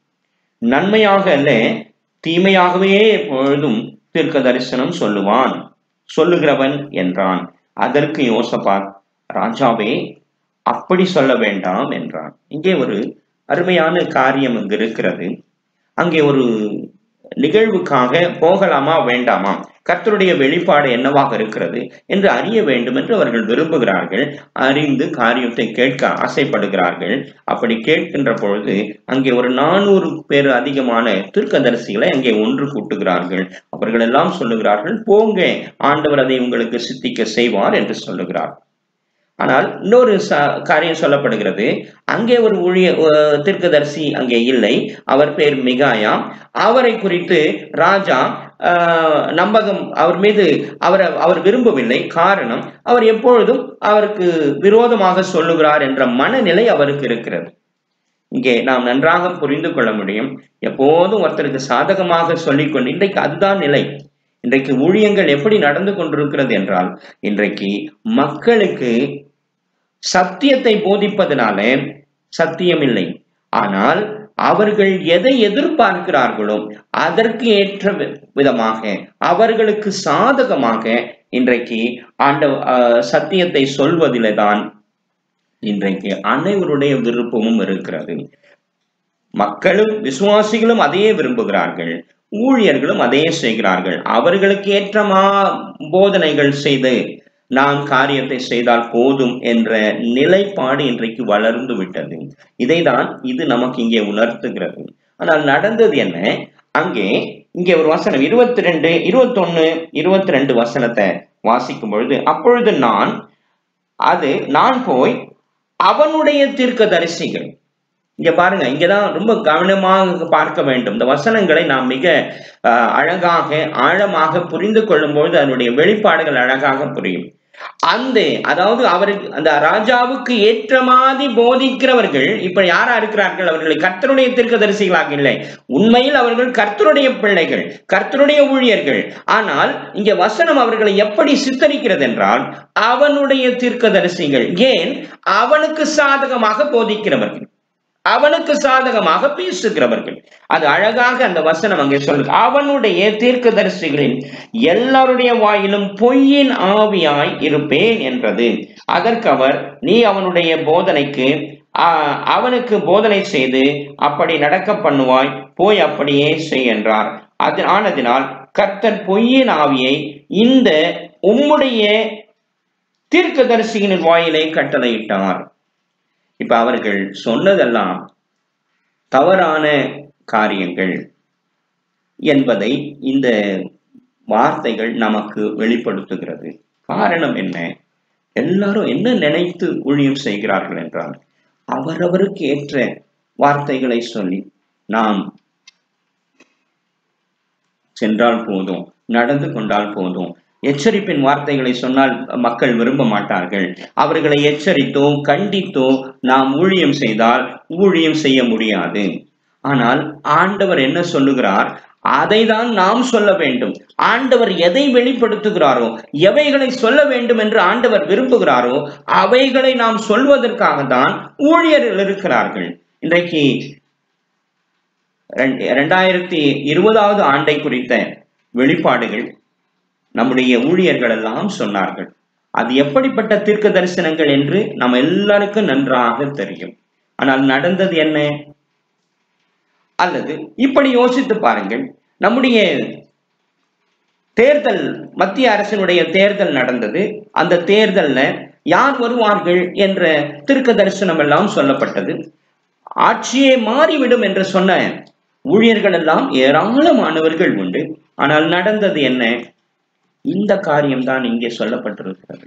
நன்மையாக அல்ல தீமையாகவே எப்பொழுதும் தீர்க்க தரிசனம் சொல்லுவான் சொல்லுகிறவன் என்றான் அதற்கு யோசபாத் ராஜாவே அப்படி சொல்ல வேண்டாம் என்றான் இங்கே ஒரு அருமையான காரியம் இங்கு இருக்கிறது அங்கே ஒரு நிகழ்வுக்காக போகலாமா வேண்டாமா கர்த்தருடைய வெளிப்பாடு என்னவாக இருக்கிறது என்று அறிய வேண்டும் என்று அவர்கள் விரும்புகிறார்கள் அறிந்து காரியத்தை கேட்க ஆசைப்படுகிறார்கள் அப்படி கேட்கின்ற பொழுது அங்கே ஒரு நானூறு பேர் அதிகமான தீர்க்கதரிசிகளை அங்கே ஒன்று கூட்டுகிறார்கள் அவர்கள் எல்லாம் சொல்லுகிறார்கள் போங்க ஆண்டவர் அதை உங்களுக்கு சித்திக்க செய்வார் என்று சொல்லுகிறார் ஆனால் இன்னொரு ச காரியம் சொல்லப்படுகிறது அங்கே ஒரு ஊழிய அஹ், தீர்க்கதரிசி அங்கே இல்லை அவர் பேர் மிகாயா அவரை குறித்து ராஜா ஆஹ், நம்பகம் அவர் மீது அவரை அவர் விரும்பவில்லை காரணம் அவர் எப்பொழுதும் அவருக்கு விரோதமாக சொல்லுகிறார் என்ற மனநிலை அவருக்கு இருக்கிறது இங்கே நாம் நன்றாக புரிந்து கொள்ள முடியும் எப்போதும் ஒருத்தருக்கு சாதகமாக சொல்லிக்கொண்டு இன்றைக்கு அதுதான் நிலை இன்றைக்கு ஊழியங்கள் எப்படி நடந்து கொண்டிருக்கிறது என்றால் இன்றைக்கு மக்களுக்கு சத்தியத்தை போதிப்பதனால சத்தியம் இல்லை ஆனால் அவர்கள் எதை எதிர்பார்க்கிறார்களோ அதற்கு ஏற்ற வி- விதமாக அவர்களுக்கு சாதகமாக இன்றைக்கு ஆண்ட ஆஹ், சத்தியத்தை சொல்வதிலே தான் இன்றைக்கு அனைவருடைய விருப்பமும் இருக்கிறது மக்களும் விசுவாசிகளும் அதையே விரும்புகிறார்கள் ஊழியர்களும் அதையே செய்கிறார்கள் அவர்களுக்கு ஏற்றமா போதனைகள் செய்து நாம் காரியத்தை செய்தால் போதும் என்ற நிலைப்பாடு இன்றைக்கு வளர்ந்து விட்டது இதைதான் இது நமக்கு இங்கே உணர்த்துகிறது ஆனால் நடந்தது என்ன அங்கே இங்கே ஒரு வசனம் இருபத்தி ரெண்டு இருபத்தொன்னு இருபத்தி ரெண்டு வசனத்தை வாசிக்கும் பொழுது அப்பொழுது நான் அது நான் போய் அவனுடைய தீர்க்கதரிசிகள் இங்க பாருங்க இங்கதான் ரொம்ப கவனமாக பார்க்க வேண்டும் இந்த வசனங்களை நாம் மிக அஹ், அழகாக ஆழமாக புரிந்து கொள்ளும் பொழுது அதனுடைய வெளிப்பாடுகள் அழகாக புரியும் அந்த அதாவது அவருக்கு அந்த ராஜாவுக்கு ஏற்ற மாதிரி போதிக்கிறவர்கள் இப்ப யாரா இருக்கிறார்கள் அவர்களை கர்த்தருடைய தீர்க்கதரிசிகளாக இல்லை உண்மையில் அவர்கள் கர்த்தருடைய பிள்ளைகள் கர்த்தருடைய ஊழியர்கள் ஆனால் இங்க வசனம் அவர்களை எப்படி சித்தரிக்கிறது என்றால் அவனுடைய தீர்க்கதரிசிகள் ஏன் அவனுக்கு சாதகமாக போதிக்கிறவர்கள் அவனுக்கு சாதகமாக பேசுகிறவர்கள் அது அழகாக அந்த வசனம் அங்கே சொல்லுது அவனுடைய தீர்க்கதரிசிகளின் எல்லாருடைய வாயிலும் பொய்யின் ஆவியாய் இருப்பேன் என்றது அதற்கு அவர் நீ அவனுடைய போதனைக்கு ஆஹ், அவனுக்கு போதனை செய்து அப்படி நடக்க பண்ணுவாய் போய் அப்படியே செய் என்றார் அது ஆனதினால் கர்த்தர் பொய்யின் ஆவியை இந்த உம்முடைய தீர்க்கதரிசியின் வாயிலை கட்டளையிட்டார் இப்ப அவர்கள் சொன்னதெல்லாம் தவறான காரியங்கள் என்பதை இந்த வார்த்தைகள் நமக்கு வெளிப்படுத்துகிறது காரணம் என்ன எல்லாரும் என்ன நினைத்து ஊழியம் செய்கிறார்கள் என்றால் அவரவருக்கு ஏற்ற வார்த்தைகளை சொல்லி நாம் சென்றால் போதும் நடந்து கொண்டால் போதும் எச்சரிப்பின் வார்த்தைகளை சொன்னால் மக்கள் விரும்ப மாட்டார்கள் அவர்களை எச்சரித்தோ கண்டித்தோ நாம் ஊழியம் செய்தால் ஊழியம் செய்ய முடியாது ஆனால் ஆண்டவர் என்ன சொல்லுகிறார் அதை தான் நாம் சொல்ல வேண்டும் ஆண்டவர் எதை வெளிப்படுத்துகிறாரோ எவைகளை சொல்ல வேண்டும் என்று ஆண்டவர் விரும்புகிறாரோ அவைகளை நாம் சொல்வதற்காக தான் ஊழியர்கள் இருக்கிறார்கள் இன்றைக்கு இரண்டாயிரத்தி இருபதாவது ஆண்டை குறித்த வெளிப்பாடுகள் நம்முடைய ஊழியர்கள் எல்லாம் சொன்னார்கள் அது எப்படிப்பட்ட தீர்க்க தரிசனங்கள் என்று நம்ம எல்லாருக்கும் நன்றாக தெரியும் ஆனால் நடந்தது என்ன அல்லது இப்படி யோசித்து பாருங்கள் நம்முடைய தேர்தல் மத்திய அரசினுடைய தேர்தல் நடந்தது அந்த தேர்தல்ல யார் வருவார்கள் என்ற திருக்க தரிசனம் எல்லாம் சொல்லப்பட்டது ஆட்சியே மாறிவிடும் என்று சொன்ன ஊழியர்கள் எல்லாம் ஏராளமானவர்கள் உண்டு ஆனால் நடந்தது என்ன இந்த காரியம்தான் இங்கே சொல்லப்பட்டிருக்கிறது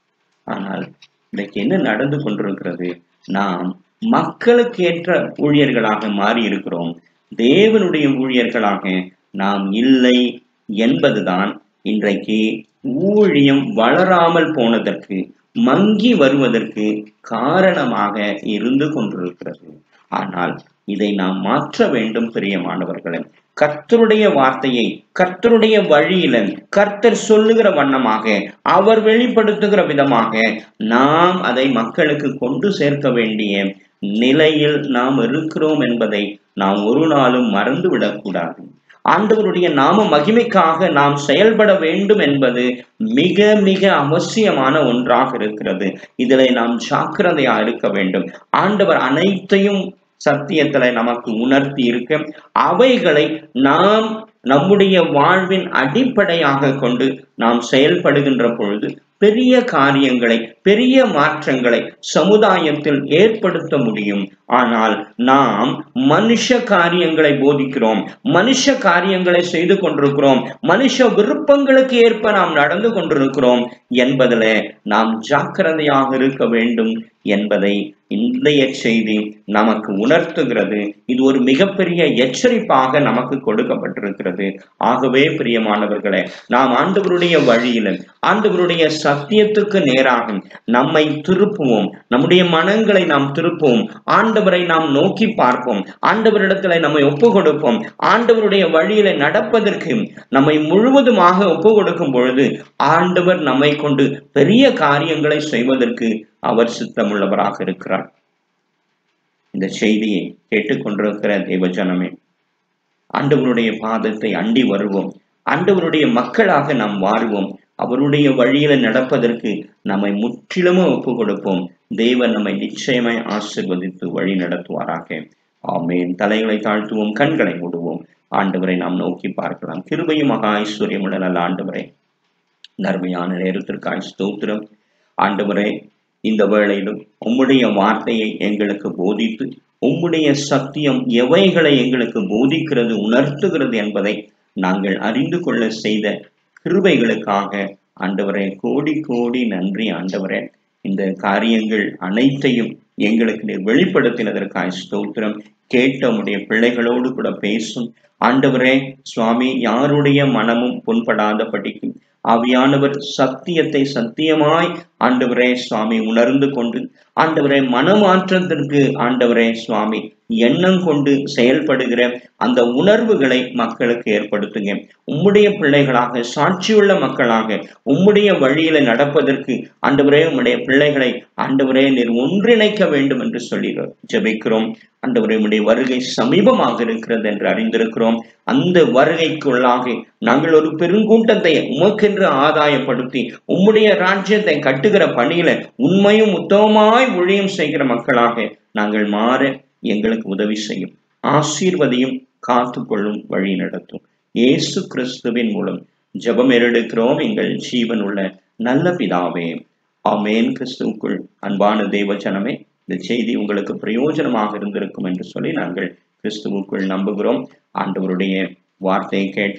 ஆனால் இன்றைக்கு என்ன நடந்து கொண்டிருக்கிறது நாம் மக்களுக்கு ஏற்ற ஊழியர்களாக மாறி இருக்கிறோம் தேவனுடைய ஊழியர்களாக நாம் இல்லை என்பதுதான் இன்றைக்கு ஊழியம் வளராமல் போனதற்கு மங்கி வருவதற்கு காரணமாக இருந்து கொண்டிருக்கிறது ஆனால் இதை நாம் மாற்ற வேண்டும் பிரியமானவர்களே கர்த்தருடைய வார்த்தையை கர்த்தருடைய வழியில கர்த்தர் சொல்லுகிற வண்ணமாக அவர் வெளிப்படுத்துகிற விதமாக நாம் அதை மக்களுக்கு கொண்டு சேர்க்க வேண்டிய நிலையில் நாம் இருக்கிறோம் என்பதை நாம் ஒரு நாளும் மறந்து விடக்கூடாது ஆண்டவருடைய நாம மகிமைக்காக நாம் செயல்பட வேண்டும் என்பது மிக மிக அவசியமான ஒன்றாக இருக்கிறது இதில் நாம் ஜாக்கிரதையா இருக்க வேண்டும் ஆண்டவர் அனைத்தையும் சத்தியத்துல நமக்கு உணர்த்தி இருக்க அவைகளை நாம் நம்முடைய வாழ்வின் அடிப்படையாக கொண்டு நாம் செயல்படுகின்ற பொழுது பெரிய காரியங்களை பெரிய மாற்றங்களை சமுதாயத்தில் ஏற்படுத்த முடியும் ஆனால் நாம் மனுஷ காரியங்களை போதிக்கிறோம் மனுஷ காரியங்களை செய்து கொண்டிருக்கிறோம் மனுஷ விருப்பங்களுக்கு ஏற்ப நாம் நடந்து கொண்டிருக்கிறோம் என்பதில் நாம் ஜாக்கிரதையாக இருக்க வேண்டும் என்பதை இன்றைய செய்தி நமக்கு உணர்த்துகிறது இது ஒரு மிகப்பெரிய எச்சரிப்பாக நமக்கு கொடுக்கப்பட்டிருக்கிறது ஆகவே பிரியமானவர்களே நாம் ஆண்டவருடைய வழியில ஆண்டவருடைய சத்தியத்துக்கு நேராக நம்மை திருப்புவோம் நம்முடைய மனங்களை நாம் திருப்புவோம் ஆண்டவரை நாம் நோக்கி பார்ப்போம் ஆண்டவரிடத்துல நம்மை ஒப்பு கொடுப்போம் ஆண்டவருடைய வழியில நடப்பதற்கு நம்மை முழுவதுமாக ஒப்பு கொடுக்கும் பொழுது ஆண்டவர் நம்மை கொண்டு பெரிய காரியங்களை செய்வதற்கு அவர் சித்தமுள்ளவராக இருக்கிறார் இந்த செய்தியை கேட்டுக்கொண்டிருக்கிற தேவஜனமே ஆண்டவருடைய பாதத்தை அண்டி வருவோம் ஆண்டவருடைய மக்களாக நாம் வாழ்வோம் அவருடைய வழியில நடப்பதற்கு நம்மை முற்றிலுமே ஒப்பு கொடுப்போம் தேவன் நம்மை நிச்சயமாய் ஆசிர்வதித்து வழி நடத்துவாராக ஆமேன் தலைகளை தாழ்த்துவோம் கண்களை மூடுவோம் ஆண்டவரை நாம் நோக்கி பார்க்கலாம் கிருபையும் மகா ஐஸ்வர்யமுள்ள நல்ல ஆண்டவரை நர்மையான நேரத்திற்காய் ஸ்தோத்திரம் ஆண்டவரே இந்த வேளையிலும் உம்முடைய வார்த்தையை எங்களுக்கு போதித்து உம்முடைய சத்தியம் எவைகளை எங்களுக்கு போதிக்கிறது உணர்த்துகிறது என்பதை நாங்கள் அறிந்து கொள்ள செய்த கிருபைகளுக்காக ஆண்டவரே கோடி கோடி நன்றி ஆண்டவரே இந்த காரியங்கள் அனைத்தையும் எங்களுக்கு நீர் வெளிப்படுத்தினதற்காக ஸ்தோத்திரம் கேட்ட உடைய பிள்ளைகளோடு கூட பேசும் ஆண்டவரே சுவாமி யாருடைய மனமும் புண்படாத படிக்கும் ஆவியானவர் சத்தியத்தை சத்தியமாய் ஆண்டவரே சுவாமி உணர்ந்து கொண்டு ஆண்டவரே மனமாற்றத்திற்கு ஆண்டவரே சுவாமி எண்ணம் கொண்டு செயல்படுகிற அந்த உணர்வுகளை மக்களுக்கு ஏற்படுத்துங்க உம்முடைய பிள்ளைகளாக சாட்சியுள்ள மக்களாக உம்முடைய வழியில நடப்பதற்கு ஆண்டவரே உம்முடைய பிள்ளைகளை ஆண்டவரே நீர் ஒன்றிணைக்க வேண்டும் என்று சொல்லி ஜெபிக்கிறோம் ஆண்டவரே உம்முடைய வருகை சமீபமாக இருக்கிறது என்று அறிந்திருக்கிறோம் அந்த வருகைக்குள்ளாக நாங்கள் ஒரு பெருங்கூட்டத்தை உமக்கென்று ஆதாயப்படுத்தி உம்முடைய ராஜ்யத்தை கட்டுகிற பணியில உண்மையும் உத்தமமாய் ஊழியம் செய்கிற மக்களாக நாங்கள் மாற எங்களுக்கு உதவி செய்யும் ஆசீர்வதியும் காத்துக்கொள்ளும் வழி நடத்தும் இயேசு கிறிஸ்துவின் மூலம் ஜெபம் எடுக்கிறோம் எங்கள் ஜீவன் உள்ள நல்ல பிதாவே ஆமேன் கிறிஸ்துவுக்குள் அன்பான தேவ ஜனமே இந்த செய்தி உங்களுக்கு பிரயோஜனமாக இருந்திருக்கும் என்று சொல்லி நாங்கள் கிறிஸ்துவுக்குள் நம்புகிறோம் ஆண்டவருடைய வார்த்தையை கேட்ட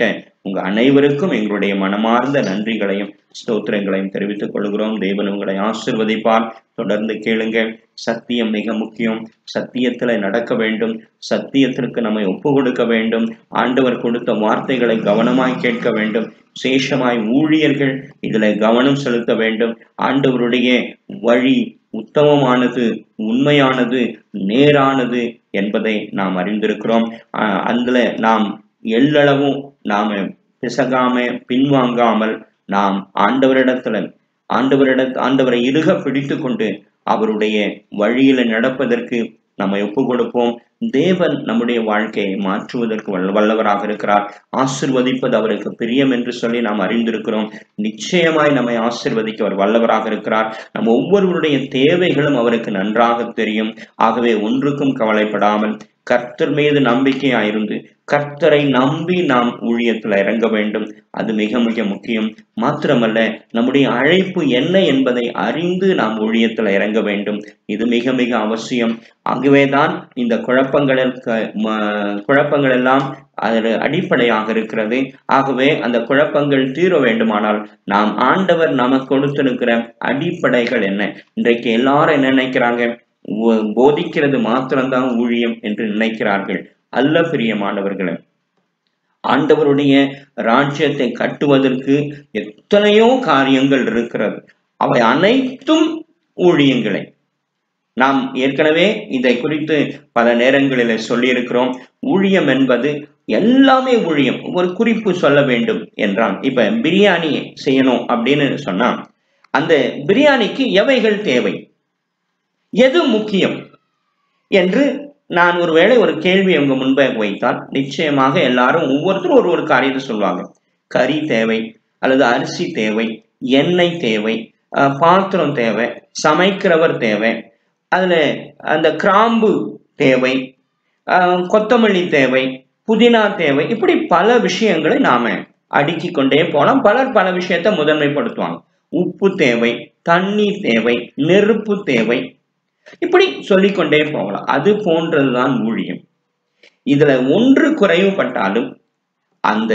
உங்க அனைவருக்கும் எங்களுடைய மனமார்ந்த நன்றிகளையும் ஸ்தோத்திரங்களையும் தெரிவித்துக் கொள்கிறோம் தேவன் உங்களை ஆசிர்வதிப்பார் தொடர்ந்து கேளுங்க சத்தியம் மிக முக்கியம் சத்தியத்துல நடக்க வேண்டும் சத்தியத்திற்கு நம்மை ஒப்பு கொடுக்க வேண்டும் ஆண்டவர் கொடுத்த வார்த்தைகளை கவனமாய் கேட்க வேண்டும் சேஷமாய் ஊழியர்கள் இதுல கவனம் செலுத்த வேண்டும் ஆண்டவருடைய வழி உத்தமமானது உண்மையானது நேரானது என்பதை நாம் அறிந்திருக்கிறோம் ஆஹ் அதுல நாம் எல்லளவும் நாம பிசகாம பின்வாங்காமல் நாம் ஆண்டவரிடத்துல ஆண்டவரிட ஆண்டவரை இறுக பிடித்து கொண்டு அவருடைய வழியில நடப்பதற்கு நம்மை ஒப்பு கொடுப்போம் தேவன் நம்முடைய வாழ்க்கையை மாற்றுவதற்கு வல்ல வல்லவராக இருக்கிறார் ஆசிர்வதிப்பது அவருக்கு பிரியம் என்று சொல்லி நாம் அறிந்திருக்கிறோம் நிச்சயமாய் நம்மை ஆசிர்வதிக்க அவர் வல்லவராக இருக்கிறார் நம்ம ஒவ்வொருவருடைய தேவைகளும் அவருக்கு நன்றாக தெரியும் ஆகவே ஒன்றுக்கும் கவலைப்படாமல் கர்த்தர் மீது நம்பிக்கையாயிருந்து கர்த்தரை நம்பி நாம் ஊழியத்துல இறங்க வேண்டும் அது மிக மிக முக்கியம் மாத்திரமல்ல நம்முடைய அழைப்பு என்ன என்பதை அறிந்து நாம் ஊழியத்துல இறங்க வேண்டும் இது மிக மிக அவசியம் ஆகவேதான் இந்த குழப்பங்களுக்கு ம- குழப்பங்கள் எல்லாம் அதில் அடிப்படையாக இருக்கிறது ஆகவே அந்த குழப்பங்கள் தீர வேண்டுமானால் நாம் ஆண்டவர் நமக்கு கொடுத்திருக்கிற அடிப்படைகள் என்ன இன்றைக்கு எல்லாரும் என்ன நினைக்கிறாங்க ஒ- போதிக்கிறது மாத்திரம்தான் ஊழியம் என்று நினைக்கிறார்கள் அல்ல பிரியமானவர்களே ஆண்டவருடைய ராஜ்யத்தை கட்டுவதற்கு எத்தனையோ காரியங்கள் இருக்கிறது அவை அனைத்தும் ஊழியங்களே நாம் ஏற்கனவே இதை குறித்து பல நேரங்களில் சொல்லியிருக்கிறோம் ஊழியம் என்பது எல்லாமே ஊழியம் ஒரு குறிப்பு சொல்ல வேண்டும் என்றால் இப்ப பிரியாணி செய்யணும் அப்படின்னு சொன்னா அந்த பிரியாணிக்கு எவைகள் தேவை எது முக்கியம் என்று நான் ஒருவேளை ஒரு கேள்வி உங்க முன்பே வைத்தால் நிச்சயமாக எல்லாரும் ஒவ்வொருத்தரும் ஒரு ஒரு காரியத்தை சொல்லுவாங்க கறி தேவை அல்லது அரிசி தேவை எண்ணெய் தேவை அஹ், பாத்திரம் தேவை சமைக்கிறவர் தேவை அதுல அந்த கிராம்பு தேவை அஹ், கொத்தமல்லி தேவை புதினா தேவை இப்படி பல விஷயங்களை நாம அடுக்கி கொண்டே போலாம் பலர் பல விஷயத்தை முதன்மைப்படுத்துவாங்க உப்பு தேவை தண்ணி தேவை நெருப்பு தேவை இப்படி சொல்லிக்கொண்டே போகலாம் அது போன்றதுதான் ஊழியம் இதுல ஒன்று குறைவுபட்டாலும் அந்த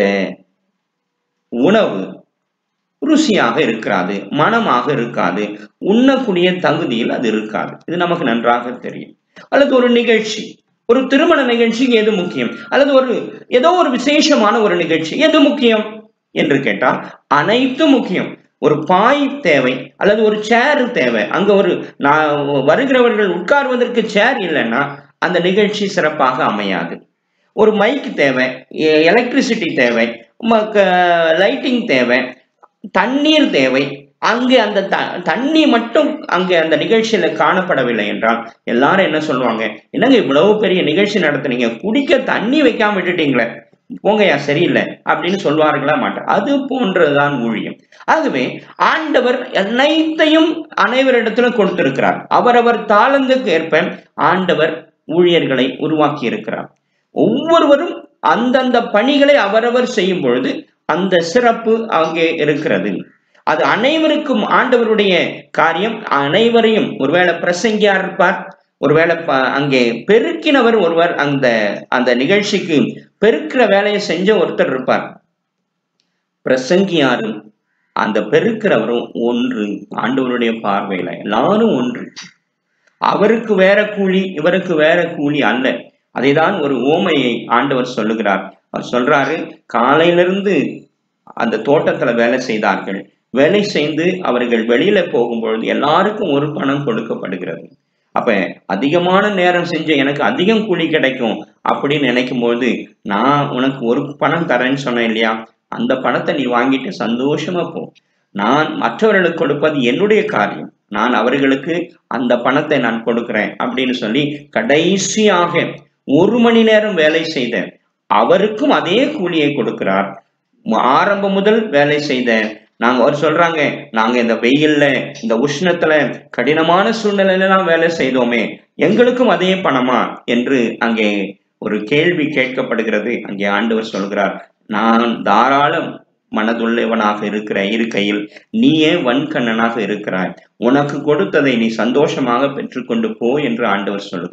உணவு ருசியாக இருக்காது மனமாக இருக்காது உண்ணக்கூடிய தகுதியில் அது இருக்காது இது நமக்கு நன்றாக தெரியும் அல்லது ஒரு நிகழ்ச்சி ஒரு திருமண நிகழ்ச்சிக்கு எது முக்கியம் அல்லது ஒரு ஏதோ ஒரு விசேஷமான ஒரு நிகழ்ச்சி எது முக்கியம் என்று கேட்டால் அனைத்தும் முக்கியம் ஒரு பாய் தேவை அல்லது ஒரு சேர் தேவை அங்க ஒரு நான் வருகிறவர்கள் உட்கார்வதற்கு சேர் இல்லைன்னா அந்த நிகழ்ச்சி சிறப்பாக அமையாது ஒரு மைக் தேவை எலக்ட்ரிசிட்டி தேவை லைட்டிங் தேவை தண்ணீர் தேவை அங்கே அந்த த- தண்ணி மட்டும் அங்கே அந்த நிகழ்ச்சியில காணப்படவில்லை என்றால் எல்லாரும் என்ன சொல்லுவாங்க என்னங்க இவ்வளவு பெரிய நிகழ்ச்சி நடத்துனீங்க குடிக்க தண்ணி வைக்காம விட்டுட்டீங்களே போங்கய்யா சரியில்லை அப்படின்னு சொல்வார்களா மாட்டார் அது போன்றதுதான் ஊழியம் ஆகவே ஆண்டவர் அனைத்தையும் அனைவரிடத்திலும் கொடுத்திருக்கிறார் அவரவர் தாளந்துக்கு ஏற்ப ஆண்டவர் ஊழியர்களை உருவாக்கி இருக்கிறார் ஒவ்வொருவரும் அந்தந்த பணிகளை அவரவர் செய்யும் பொழுது அந்த சிறப்பு அங்கே இருக்கிறது அது அனைவருக்கும் ஆண்டவருடைய காரியம் அனைவரையும் ஒருவேளை பிரசங்கியா இருப்பார் ஒருவேளை ப- அங்கே பெருக்கினவர் ஒருவர் அந்த அந்த நிகழ்ச்சிக்கு பெருக்கிற வேலையை செஞ்ச ஒருத்தர் இருப்பார் பிரசங்கியாரும் அந்த பெருக்கிறவரும் ஒன்று ஆண்டவருடைய பார்வையில எல்லாரும் ஒன்று அவருக்கு வேற கூலி இவருக்கு வேற கூலி அல்ல அதைதான் ஒரு ஓமையை ஆண்டவர் சொல்லுகிறார் அவர் சொல்றாரு காலையிலிருந்து அந்த தோட்டத்துல வேலை செய்தார்கள் வேலை செய்து அவர்கள் வெளியில போகும்பொழுது எல்லாருக்கும் ஒரு பணம் கொடுக்கப்படுகிறது அப்ப அதிகமான நேரம் செஞ்ச எனக்கு அதிகம் கூலி கிடைக்கும் அப்படின்னு நினைக்கும் போது நான் உனக்கு ஒரு பணம் தரேன்னு சொன்னேன் இல்லையா அந்த பணத்தை நீ வாங்கிட்டு சந்தோஷமா போ நான் மற்றவர்களுக்கு கொடுப்பது என்னுடைய காரியம் நான் அவர்களுக்கு அந்த பணத்தை நான் கொடுக்கிறேன் அப்படின்னு சொல்லி கடைசியாக ஒரு மணி நேரம் வேலை செய்த அவருக்கும் அதே கூலியை கொடுக்கிறார் ஆரம்பம் முதல் வேலை செய்த நாங்க அவர் சொல்றாங்க நாங்க இந்த வெயில்ல இந்த உஷ்ணத்துல கடினமான சூழ்நிலையில எல்லாம் வேலை செய்தோமே எங்களுக்கும் அதே பணமா என்று அங்கே ஒரு கேள்வி கேட்கப்படுகிறது அங்கே ஆண்டவர் சொல்கிறார் நான் தாராளம் மனதுள்ளவனாக இருக்கிற இருக்கையில் நீயே வன்கண்ணனாக இருக்கிறாய் உனக்கு கொடுத்ததை நீ சந்தோஷமாக பெற்றுக்கொண்டு போ என்று ஆண்டவர் சொல்கிறார்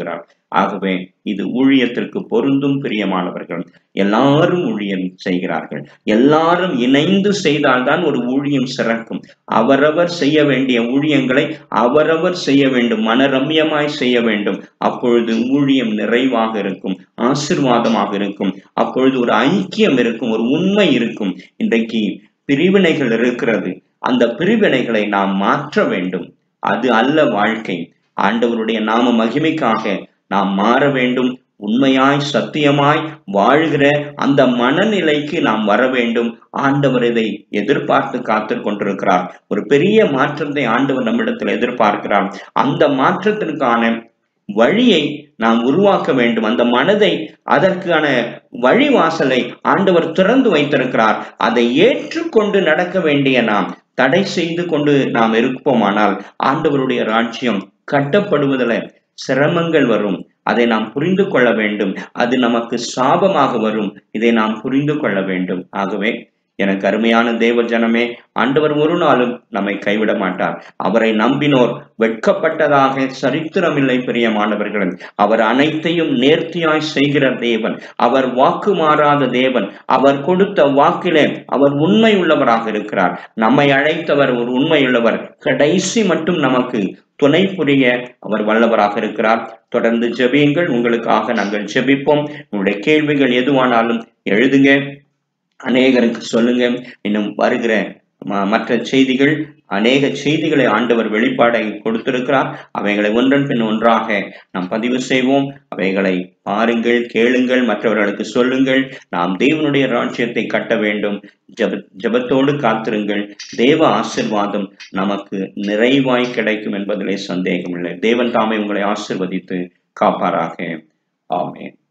ஆகவே இது ஊழியத்திற்கு பொருந்தும் பிரியமானவர்கள் எல்லாரும் ஊழியம் செய்கிறார்கள் எல்லாரும் இணைந்து செய்தால்தான் ஒரு ஊழியம் சிறக்கும் அவரவர் செய்ய வேண்டிய ஊழியங்களை அவரவர் செய்ய வேண்டும் மனரம்யமாய் செய்ய வேண்டும் அப்பொழுது ஊழியம் நிறைவாக இருக்கும் ஆசிர்வாதமாக இருக்கும் அப்பொழுது ஒரு ஐக்கியம் இருக்கும் ஒரு உண்மை இருக்கும் இன்றைக்கு பிரிவினைகள் இருக்கிறது அந்த பிரிவினைகளை நாம் மாற்ற வேண்டும் அது அல்ல வாழ்க்கை ஆண்டவருடைய நாம மகிமைக்காக நாம் மாற வேண்டும் உண்மையாய் சத்தியமாய் வாழ்கிற அந்த மனநிலைக்கு நாம் வர வேண்டும் ஆண்டவர் இதை எதிர்பார்த்து காத்து கொண்டிருக்கிறார் ஒரு பெரிய மாற்றத்தை ஆண்டவர் நம்மிடத்தில் எதிர்பார்க்கிறார் அந்த மாற்றத்திற்கான வழியை நாம் உருவாக்க வேண்டும் அந்த மனதை அதற்கான வழிவாசலை ஆண்டவர் திறந்து வைத்திருக்கிறார் அதை ஏற்றுக்கொண்டு நடக்க வேண்டிய நாம் தடை செய்து கொண்டு நாம் இருப்போமானால் ஆண்டவருடைய ராஜ்யம் கட்டப்படுவதில் சிரமங்கள் வரும் அதை நாம் புரிந்து கொள்ள வேண்டும் அது நமக்கு சாபமாக வரும் இதை நாம் புரிந்து கொள்ள வேண்டும் ஆகவே எனக்கு அருமையான தேவ ஜனமே ஆண்டவர் ஒரு நாளும் நம்மை கைவிட மாட்டார் அவரை நம்பினோர் வெட்கப்பட்டதாக சரித்திரமில்லை பிரியமானவர்கள் அவர் அனைத்தையும் நேர்த்தியாய் செய்கிற தேவன் அவர் வாக்கு மாறாத தேவன் அவர் கொடுத்த வாக்கிலே அவர் உண்மை உள்ளவராக இருக்கிறார் நம்மை அழைத்தவர் ஒரு உண்மையுள்ளவர் கடைசி மட்டும் நமக்கு துணை புரிய அவர் வல்லவராக இருக்கிறார் தொடர்ந்து ஜெபியுங்கள் உங்களுக்காக நாங்கள் ஜெபிப்போம் உங்களுடைய கேள்விகள் எதுவானாலும் எழுதுங்க அநேகருக்கு சொல்லுங்க இன்னும் வருகிற மற்ற செய்திகள் அநேக செய்திகளை ஆண்டவர் வெளிப்பாடை கொடுத்திருக்கிறார் அவைகளை ஒன்றன் பின் ஒன்றாக நாம் பதிவு செய்வோம் அவைகளை பாருங்கள் கேளுங்கள் மற்றவர்களுக்கு சொல்லுங்கள் நாம் தேவனுடைய ராஜ்யத்தை கட்ட வேண்டும் ஜப ஜபத்தோடு காத்திருங்கள் தேவ ஆசிர்வாதம் நமக்கு நிறைவாய் கிடைக்கும் என்பதிலே சந்தேகமில்லை தேவன் தாமே உங்களை ஆசிர்வதித்து காப்பாராக ஆமேன்